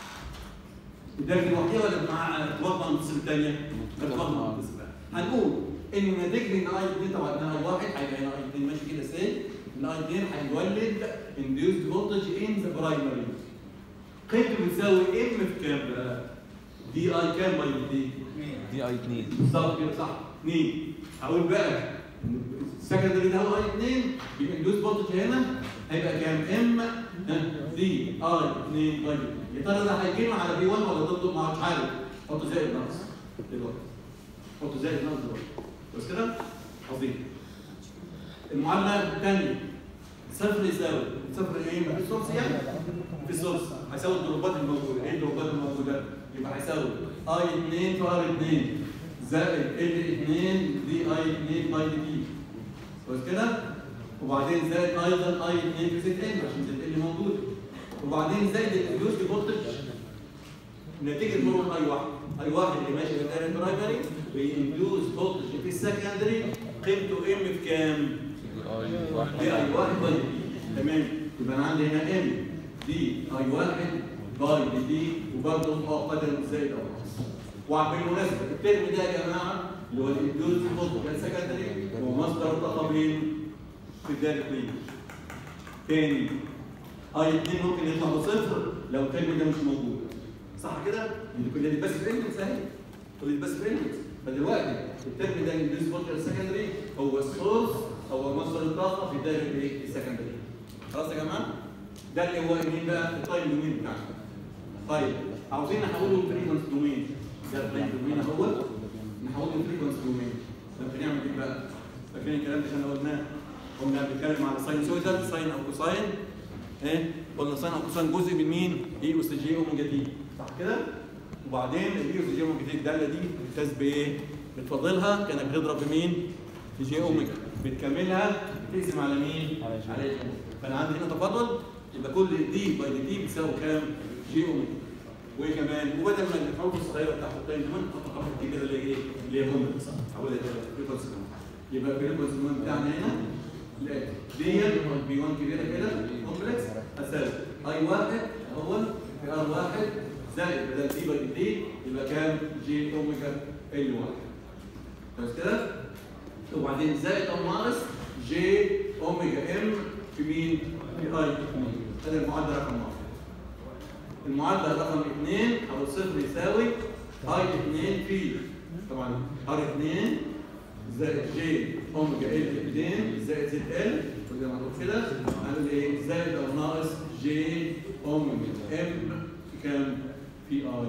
Speaker 1: الدالة دي لوحدها ولا مع ارتباط مع النص الثانية؟ ارتباط مع النص الثانية هنقول ان نتيجة ان اي 2 طبعا ان اي واحد هيبقى هنا اي 2 ماشي كده سيل ان اي 2 هيولد induced voltage in the primary قيمته بتساوي ام في كام بقى؟ دي اي كام باي دي؟
Speaker 2: دي اي 2
Speaker 1: بالظبط كده صح 2 هقول بقى السكندري ده هو اي 2 يبقى الدوز فولتج هنا هيبقى كام ام دي اي 2 باي يا ترى ده هيجمع على بي 1 ولا ضده ما مش عارف حطه زائد ناقص دلوقتي حطه زائد ناقص دلوقتي بس كده عظيم المعادله الثانيه صفر يساوي صفر ايه ما في سورس يعني في سورس هيساوي الضربات الموجوده ايه الضربات الموجوده يبقى هيساوي اي 2 في ار 2 زائد ال 2 دي اي 2 باي دي تي كويس كده وبعدين زائد ايضا اي 2 في زد ال عشان زد ال موجود وبعدين زائد الفلوس فولتج نتيجه مرور اي واحد اي واحد اللي ماشي في الدايره البرايمري بيندوز فولتج في السكندري قيمته ام في كام؟
Speaker 2: دي اي واحد
Speaker 1: دي اي واحد باي دي تي تمام يبقى انا عندي هنا ام دي اي واحد باي دي تي وبرضه اه قدر زائد او ناقص وبالمناسبه الترم ده يا جماعه اللي هو الاندوز فولتج سكندري هو مصدر التقابين في الدايره كلين تاني اي 2 ممكن يطلع بصفر لو الترم ده مش موجود صح كده؟ اللي كنا بس فريندز اهي كنا بس فريندز فدلوقتي الترم ده الاندوز فولتج سكندري هو السورس هو مصدر الطاقه في الدايره الايه؟ السكندري خلاص يا جماعه؟ ده اللي هو مين بقى؟ التايم دومين بتاعنا طيب عاوزين نحوله لفريكونس دومين ده التايم دومين اهو نحوله لفريكونس دومين طب بنعمل ايه بقى؟ فاكرين الكلام ده احنا قلناه قلنا بنتكلم على ساينسويدال ساين او كوساين ايه قلنا ساين او كوساين جزء من مين؟ اي اس جي اوميجا تي صح كده؟ وبعدين الاي اس جي اوميجا تي الداله دي بتمتاز بايه؟ بتفضلها كانك بتضرب بمين؟ في جي اوميجا بتكملها بتقسم على مين؟
Speaker 2: على جي.
Speaker 1: على جي فانا عندي هنا تفاضل يبقى كل دي باي دي تي بتساوي كام؟ جي اوميجا وكمان وبدل ما الحروف الصغيره بتاعت التايم كمان نحط حرف كبيره اللي هي ايه؟ اللي هي هم اقول فريكونس يبقى الفريكونس بتاعنا هنا لا دي بي 1 كبيره كده كومبلكس اساس اي واحد هو في ار واحد زائد بدل دي باي دي يبقى كام؟ جي اوميجا ال واحد بس كده؟ وبعدين زائد او ناقص جي اوميجا ام في مين؟ في اي 2 هذا المعادله رقم واحد المعادله رقم 2 او الصفر يساوي اي 2 في طبعا ار 2 زائد جي اوميجا ال في 2 زائد زد ال وزي ما مكتوب كده هنقول ايه زائد او ناقص جي اوميجا ام في كام؟ في اي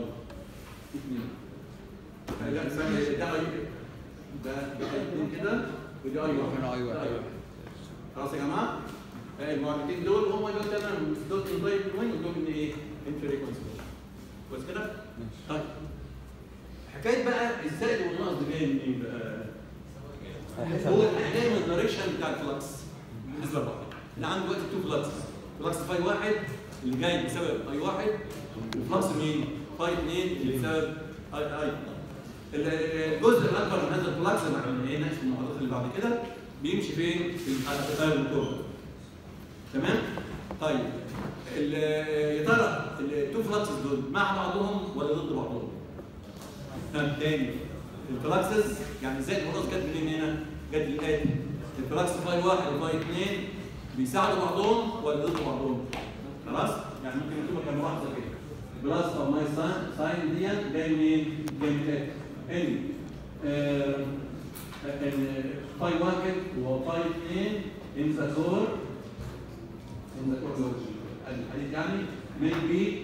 Speaker 1: 2 لا ثانية ده اي ده ده اي 2 كده ودي اي واحد
Speaker 3: هنا أي واحد.
Speaker 1: ده أي خلاص يا جماعه آه، المعادلتين دول هم دول تمام دول من ضيف وين ودول من ايه؟ من فريكونسي كويس كده؟ طيب حكايه بقى الزائد والناقص ده جاي منين بقى؟ هو جاي من الدايركشن بتاع الفلكس بالنسبه لبعض اللي عنده دلوقتي تو فلكس فلكس فاي واحد اللي جاي بسبب اي واحد وفلكس مين؟ فاي اثنين اللي بسبب اي اي الجزء الاكبر من هذا الفلكس اللي عملناه في المحاضرات اللي بعد كده بيمشي فين؟ في التغير الكورة تمام؟ طيب ال- يا ترى التو فلكسز دول مع بعضهم ولا ضد بعضهم؟ ها تاني الفلكسز يعني ازاي الفلكس جت منين هنا؟ جت الاتي الفلكس فاي واحد وفاي اثنين بيساعدوا بعضهم ولا ضد بعضهم؟ خلاص؟ يعني ممكن نكتبها كام واحده كده بلس او ماينس ساين دي جاي منين؟ جاي من الاتي ان آه، ان فاي واحد وفاي اثنين ان ذا كور ان ذا كور الحديث يعني من بي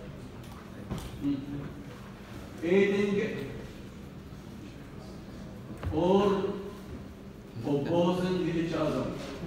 Speaker 1: aiding or opposing each other.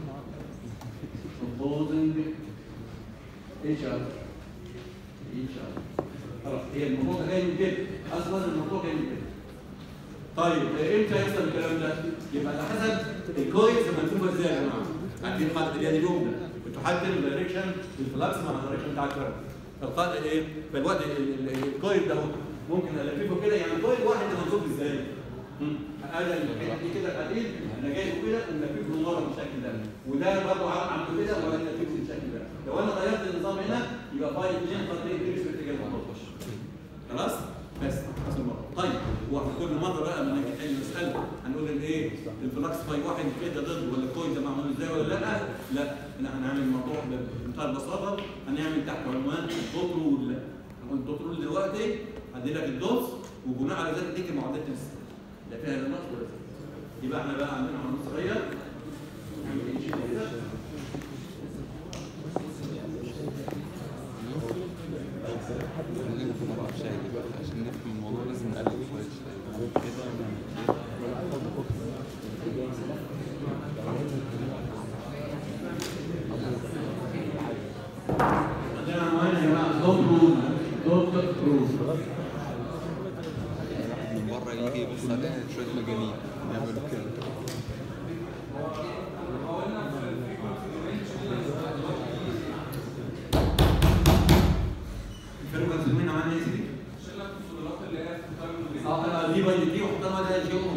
Speaker 1: Opposing each other. Each other. خلاص هي الموضوع ده جاي من كده اصلا الموضوع جاي من كده. طيب امتى يحصل الكلام ده؟ يبقى على حسب الكويس لما نشوفها ازاي يا جماعه؟ عارفين قاعده اليد اليوم ده بتحدد الدايركشن الفلكس مع الدايركشن بتاع الكرنت. فالقاعده ايه؟ فالوقت ال- ال- الكويل ده هو ممكن الففه كده يعني كويل واحد ده مضروب ازاي؟ انا الحته دي كده قليل انا جايبه كده ونلففه من ورا بالشكل ده وده برضه عامله كده ولا نلففه بالشكل ده لو انا غيرت النظام هنا يبقى باي 2 قد ايه تمشي في اتجاه المطلوب خلاص بس حصل مره طيب هو في كل مره بقى لما نيجي نحل المساله هنقول الايه الفلكس فاي واحد كده ضد ولا كويس ده معمول ازاي ولا لا لا احنا هنعمل الموضوع بمنتهى البساطه هنعمل تحت عنوان الدوت رول الدوت رول دلوقتي هدي لك الدوت وبناء على ذلك اديك معادلات المساله لا فيها لا نقص ولا زيادة. يبقى احنا بقى عندنا عنوان صغير نعمل ايه شيء كده
Speaker 3: خلينا في مرة شاي عشان نفهم الموضوع لازم نقلب شوية شاي كده
Speaker 1: عندنا عنوان يا جماعه دوت رول دوت رول
Speaker 3: من بره يجي يبص علينا شوية مجانين نعمل كده
Speaker 1: الفرقه المسلمين عملنا ايه يا سيدي؟ اه دي باي دي وحطها ده الجو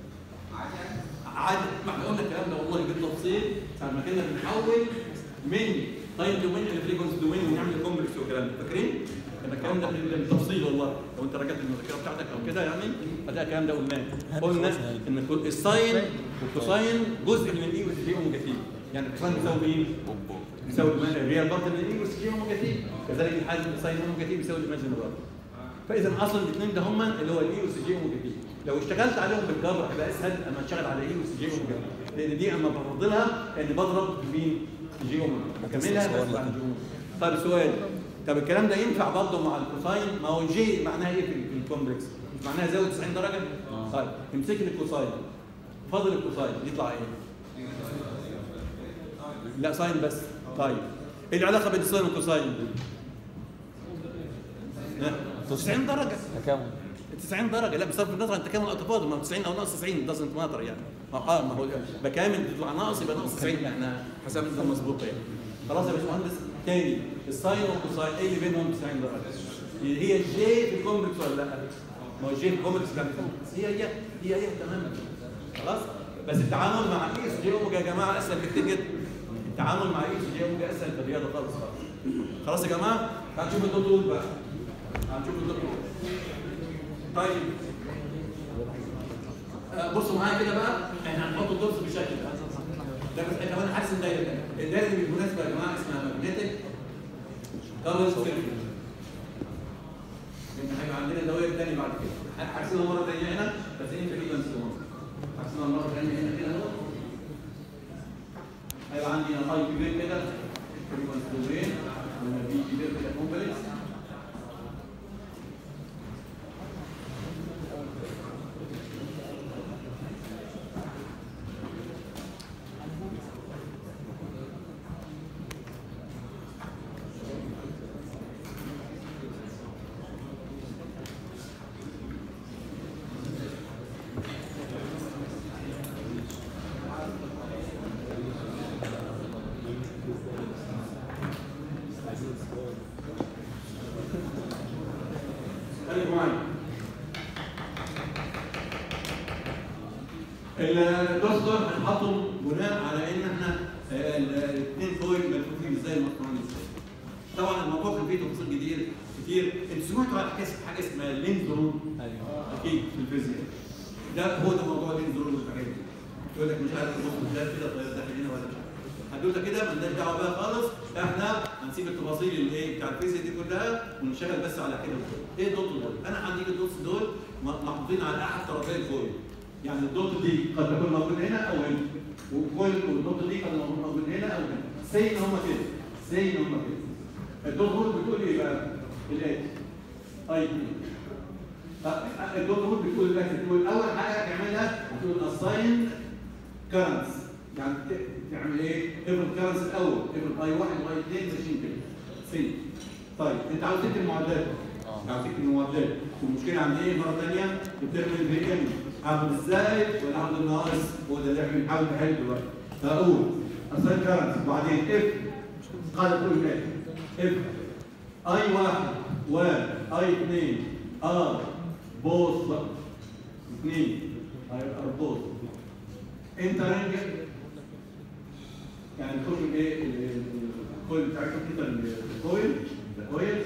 Speaker 1: عادي ما احنا قلنا الكلام ده والله بالتفصيل ساعه ما كنا بنحول من تايم دومين لفريكونسي دومين ونعمل كومبلكس والكلام ده فاكرين؟ كان الكلام ده بالتفصيل والله لو انت رجعت المذاكره بتاعتك او كده يعني هتلاقي الكلام ده قلناه قلنا ان كل- الساين والكوساين جزء من الاي والجي اوميجا تي يعني الكوساين بيساوي مين؟ بيساوي الريال بارت من الاي والجي اوميجا تي كذلك الحاجه الساين اوميجا تي بيساوي الايماجن بارت فاذا اصلا الاثنين ده هما اللي هو الاي والسي جي اوميجا تي لو اشتغلت عليهم بالجبر هيبقى اسهل اما اشتغل على اي والسي جي اوميجا تي لان دي اما بفضلها كاني بضرب مين؟ جي اوميجا بكملها بس عن جي اوميجا طيب سؤال طب الكلام ده ينفع برضه مع الكوساين ما هو جي معناها ايه في في الكومبلكس؟ مش معناها زاويه 90 درجه؟ طيب امسك لي الكوساين فاضل الكوساين يطلع ايه؟ لا ساين بس طيب ايه العلاقه بين الساين والكوساين؟ ها؟ 90 درجه
Speaker 2: تكامل
Speaker 1: 90 درجه لا بصرف النظر عن تكامل الاتفاضل ما هو 90 او ناقص 90 دازنت ماتر يعني اه ما هو بكامل تطلع ناقص يبقى ناقص 90 احنا حسابنا ده مظبوط يعني خلاص يا باشمهندس تاني الساين والكوساين ايه اللي بينهم 90 درجه هي الجي في الكومبلكس ولا لا؟ ما هو الجي في الكومبلكس كان هي هي هي هي تماما خلاص بس التعامل مع اي اس جي اوميجا يا جماعه اسهل بكتير جدا التعامل مع اي اس جي اوميجا اسهل في الرياضه خالص خالص خلاص يا جماعه هنشوف الدكتور بقى هنشوف الدكتور طيب آه، بصوا معايا كده بقى احنا هنحط الدرس بالشكل ده ده بس احنا وانا حاسس الدايره ده الدايره دي بالمناسبه يا جماعه اسمها ماجنتيك كارل سيركل هيبقى عندنا دوائر تاني بعد كده حاسسينها مره تانيه هنا بس ايه فريكونس حاسسينها مره تانيه هنا كده اهو هيبقى عندي هنا هاي كبير كده فريكونس دوبين وهنا في كبير كده كومبلكس سمعتوا على حاجه حاجه اسمها لينز رول اكيد في الفيزياء ده هو ده موضوع لينز رول والحاجات دي يقول لك مش عارف تبص مش عارف كده طيب داخل هنا ولا مش عارف حدوته كده مالناش دعوه بقى خالص احنا هنسيب التفاصيل الايه بتاع الفيزياء دي كلها ونشتغل بس على كده ايه الدوت دول؟ انا عندي الدوتس دول م- محطوطين على احد طرفي الكويل يعني الدوت دي قد تكون موجوده هنا او هنا والكويل والدوت دي قد تكون موجوده هنا او هنا زي ان هم كده زي ان هم كده الدوت دول بتقول ايه بقى؟ الاتي اي الدوت دول بتقول لك بتقول اول حاجه تعملها بتقول اساين كرنتس يعني ت- تعمل ايه؟ افرض كرنتس الاول افرض اي واحد واي اثنين ماشيين كده سي طيب انت عاوز تكتب المعادلات عاوز تكتب المعادلات والمشكله عند ايه مره ثانيه بتعمل في ام هاخد الزائد ولا هاخد الناقص هو ده اللي احنا بنحاول نحل دلوقتي فاقول اساين كرنتس وبعدين اف قاعده تقول ايه؟ اف اي واحد و اي اثنين ار بوث اثنين ار بوث انت رنج يعني تخش الايه ال- ال- الكويل بتاعتك كده ال- الكويل الكويل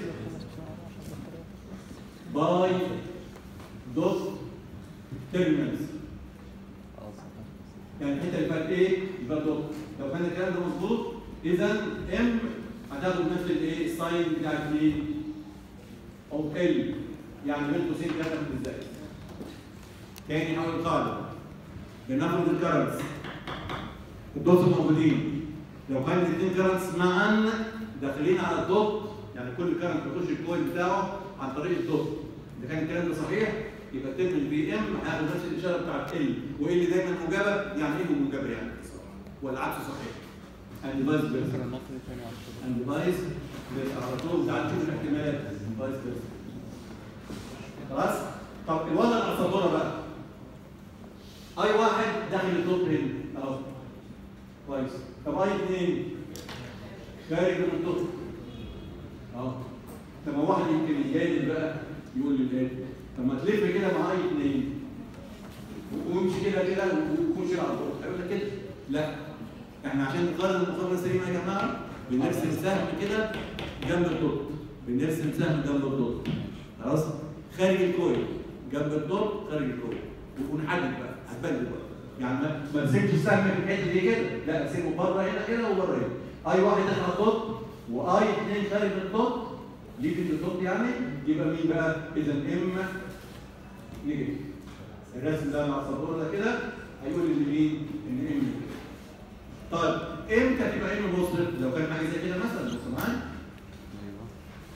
Speaker 1: باي دوت تيرمينالز يعني الحته اللي فات ايه يبقى دوت لو كان الكلام ده مظبوط اذا ام هتاخد نفس الايه الساين بتاعت مين او ال يعني بين قوسين كده تاخد ازاي تاني اول قاعده بناخد الكرنتس الدوت الموجودين لو كان الاثنين كرنتس معا داخلين على الدوت يعني كل كرنت بيخش الكويل بتاعه عن طريق الدوت اذا كان الكلام ده صحيح يبقى الترم البي ام هياخد نفس الاشاره بتاعت ال وال دايما موجبه يعني ايه موجبه يعني والعكس صحيح and vice versa
Speaker 3: النقطة دي تاني على الشغل.
Speaker 1: and vice versa على طول تعال نشوف الاحتمالات vice versa خلاص طب الوضع الاسطوره بقى اي واحد داخل الدوت هنا اهو كويس طب اي اثنين خارج من الدوت اهو طب ما واحد يمكن يجادل بقى يقول لي ايه طب ما تلف كده مع اي اثنين وامشي كده كده وخش على الدوت هيقول لك كده لا احنا عشان نقارن المقارنه السليمه يا جماعه بنرسم سهم كده جنب الدوت بنرسم سهم جنب الدوت خلاص خارج الكويل جنب الدوت خارج الكويل ونحدد بقى هتبدل بقى يعني ما ما ارسمش السهم في الحته دي كده لا ارسمه بره هنا كده وبره هنا اي واحد داخل على الدوت واي اثنين خارج من الدوت ليه في الدوت يعني يبقى مين بقى اذا ام نيجاتيف الرسم ده مع السبوره ده كده هيقول لي مين ان ام نيجاتيف طيب امتى تبقى ام بوزيتيف لو كان حاجه زي كده مثلا بص معايا
Speaker 3: ايوه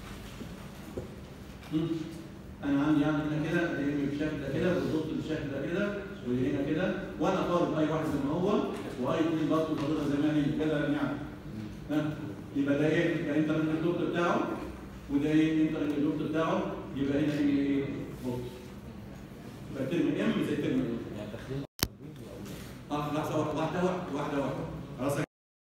Speaker 1: مم. انا عندي يعني هنا كده ام بالشكل ده كده والضغط بالشكل ده كده وهنا كده وانا طالب اي واحد زي ما هو واي اثنين برضه طالبها زي ما هي كده يعني ها يبقى ده ايه؟ يبقى انت من الدكتور بتاعه وده ايه؟ انت من الدكتور بتاعه يبقى هنا ام ايه؟ بوزيتيف يبقى ترم ام زي ترم ام
Speaker 2: يعني داخلين
Speaker 1: اه لحظه واحده واحده واحده واحده واحده خلاص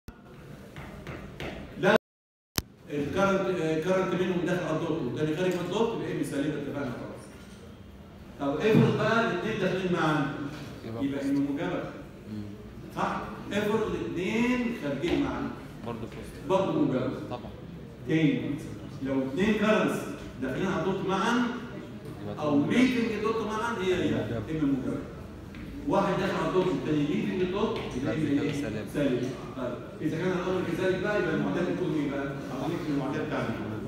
Speaker 1: لا الكرنت كرنت منهم داخل على الضغط والتاني خارج من الضغط يبقى ايه سالبه اتفقنا خلاص طب افرض بقى الاثنين داخلين معانا
Speaker 3: يبقى
Speaker 1: يبقى انه موجبه
Speaker 3: مم.
Speaker 1: صح افرض الاثنين خارجين معانا
Speaker 3: برضه في وسط
Speaker 1: برضه موجبه
Speaker 3: طبعا
Speaker 1: تاني لو اثنين كرنس داخلين على الضغط معا
Speaker 3: يبقى
Speaker 1: او ميتنج الضغط معا هي هي اما موجبه واحد داخل على الضغط الثاني ميتنج الضغط يبقى
Speaker 3: يبقى
Speaker 1: ايه
Speaker 3: سالب.
Speaker 1: سالب طيب اذا كان الامر كذلك بقى يبقى المعدل يكون ايه بقى؟ عاوزين في المعدل بتاعنا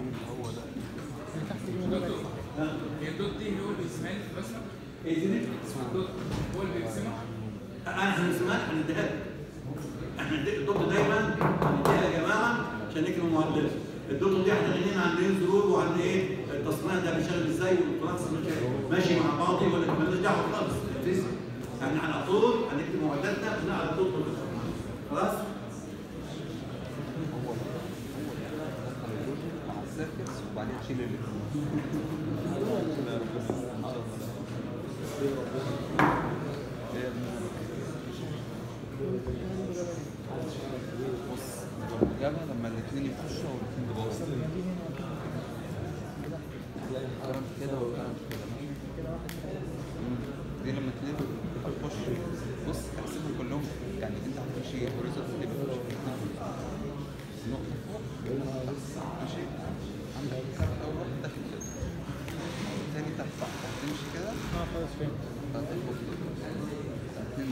Speaker 1: ها
Speaker 6: هي الدوت دي هو اللي بيسمعها لي بس
Speaker 1: ايه دي؟
Speaker 6: الدوت هو اللي بيسمعها
Speaker 1: انا هنسمعها هنديها لك. احنا ندي- الدكتور دايما هنديها يا جماعه عشان نكتب المعادلات الدكتور دي احنا غنينا عن رينز رول وعن ايه التصنيع ده بيشتغل ازاي والكلاس ماشي مع بعضي ولا مالناش دعوه خالص يعني على طول هنكتب معادلاتنا بناء على الدكتور خلاص
Speaker 3: مع السيركتس وبعدين تشيل الاثنين بص الموجبة لما الاثنين يخشوا والاثنين بيبصوا كرنت كده وكرنت كده مم. دي لما تلف هتخش بص احسبهم كلهم يعني انت هتمشي هوريزونتال دي بتخش في الاثنين نقطة فوق ماشي عندك كرنت اول واحد داخل كده انت هت- هتمشي كده
Speaker 4: اه خلاص فهمت
Speaker 3: هتاخد اتنين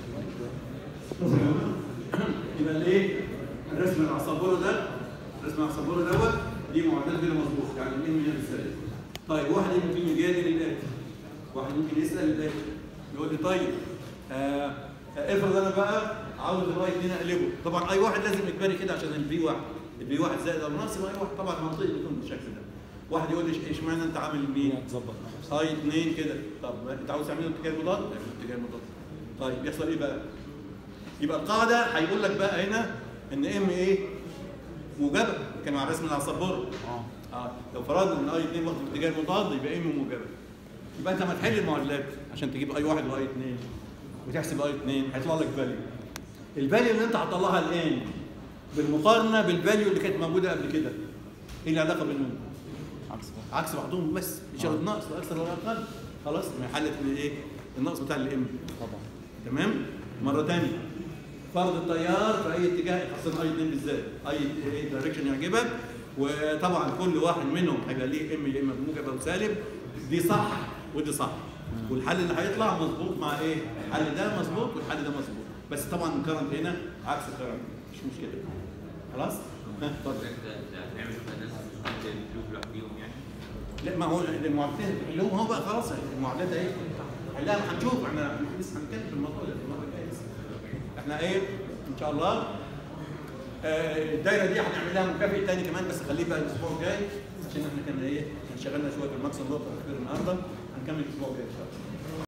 Speaker 1: يبقى الايه؟ الرسم اللي على السبوره ده الرسم على السبوره دوت دي معادلات كده مظبوط يعني الام هي بالسالب. طيب واحد ممكن يجادل الاتي واحد ممكن يسال الاتي يقول لي طيب آه آه، افرض انا بقى عاوز الاي 2 اقلبه طبعا اي واحد لازم يجبري كده عشان البي واحد البي واحد زائد او ناقص يبقى اي واحد طبعا منطقي بيكون بالشكل ده واحد يقول لي ايش معنى انت عامل مين؟
Speaker 2: تظبط
Speaker 1: اي 2 كده طب انت عاوز تعمله اتجاه مضاد؟ اعمله اتجاه مضاد طيب يحصل ايه بقى؟ يبقى القاعده هيقول لك بقى هنا ان ام ايه؟ موجبه كان مع الرسم اللي على السبوره
Speaker 3: اه
Speaker 1: اه لو فرضنا ان اي 2 واخد اتجاه مضاد يبقى ام موجبه يبقى انت ما تحل المعادلات عشان تجيب اي واحد واي 2 وتحسب اي 2 هيطلع لك فاليو الفاليو اللي انت هتطلعها الان بالمقارنه بالفاليو اللي كانت موجوده قبل كده ايه العلاقه بينهم؟
Speaker 3: عكس بقى
Speaker 1: عكس بعضهم بس اشاره نقص لا اكثر ولا اقل خلاص ما حلت الايه؟ النقص بتاع الام
Speaker 3: طبعا
Speaker 1: تمام مره ثانيه فرض التيار في اي اتجاه خاصه اي 2 بالذات اي اي دايركشن يعجبك وطبعا كل واحد منهم هيبقى ليه ام يا اما بموجب او سالب دي صح ودي صح والحل اللي هيطلع مظبوط مع ايه؟ الحل ده مظبوط والحل ده مظبوط بس طبعا الكرنت هنا عكس الكرنت مش مشكله خلاص؟ ها اتفضل
Speaker 5: نعمل شوف الناس الفلوس لوحديهم يعني
Speaker 1: لا ما هو المعادلات اللي هو هو بقى خلاص المعادلات اهي لا ما هنشوف احنا لسه هنتكلم في الموضوع ده المره الجايه لسه احنا ايه ان شاء الله آه، الدايره دي هنعمل لها مكافئ تاني كمان بس خليه بقى الاسبوع الجاي عشان احنا كنا ايه انشغلنا شويه في المكسب نقطه النهارده هنكمل الاسبوع الجاي ان شاء الله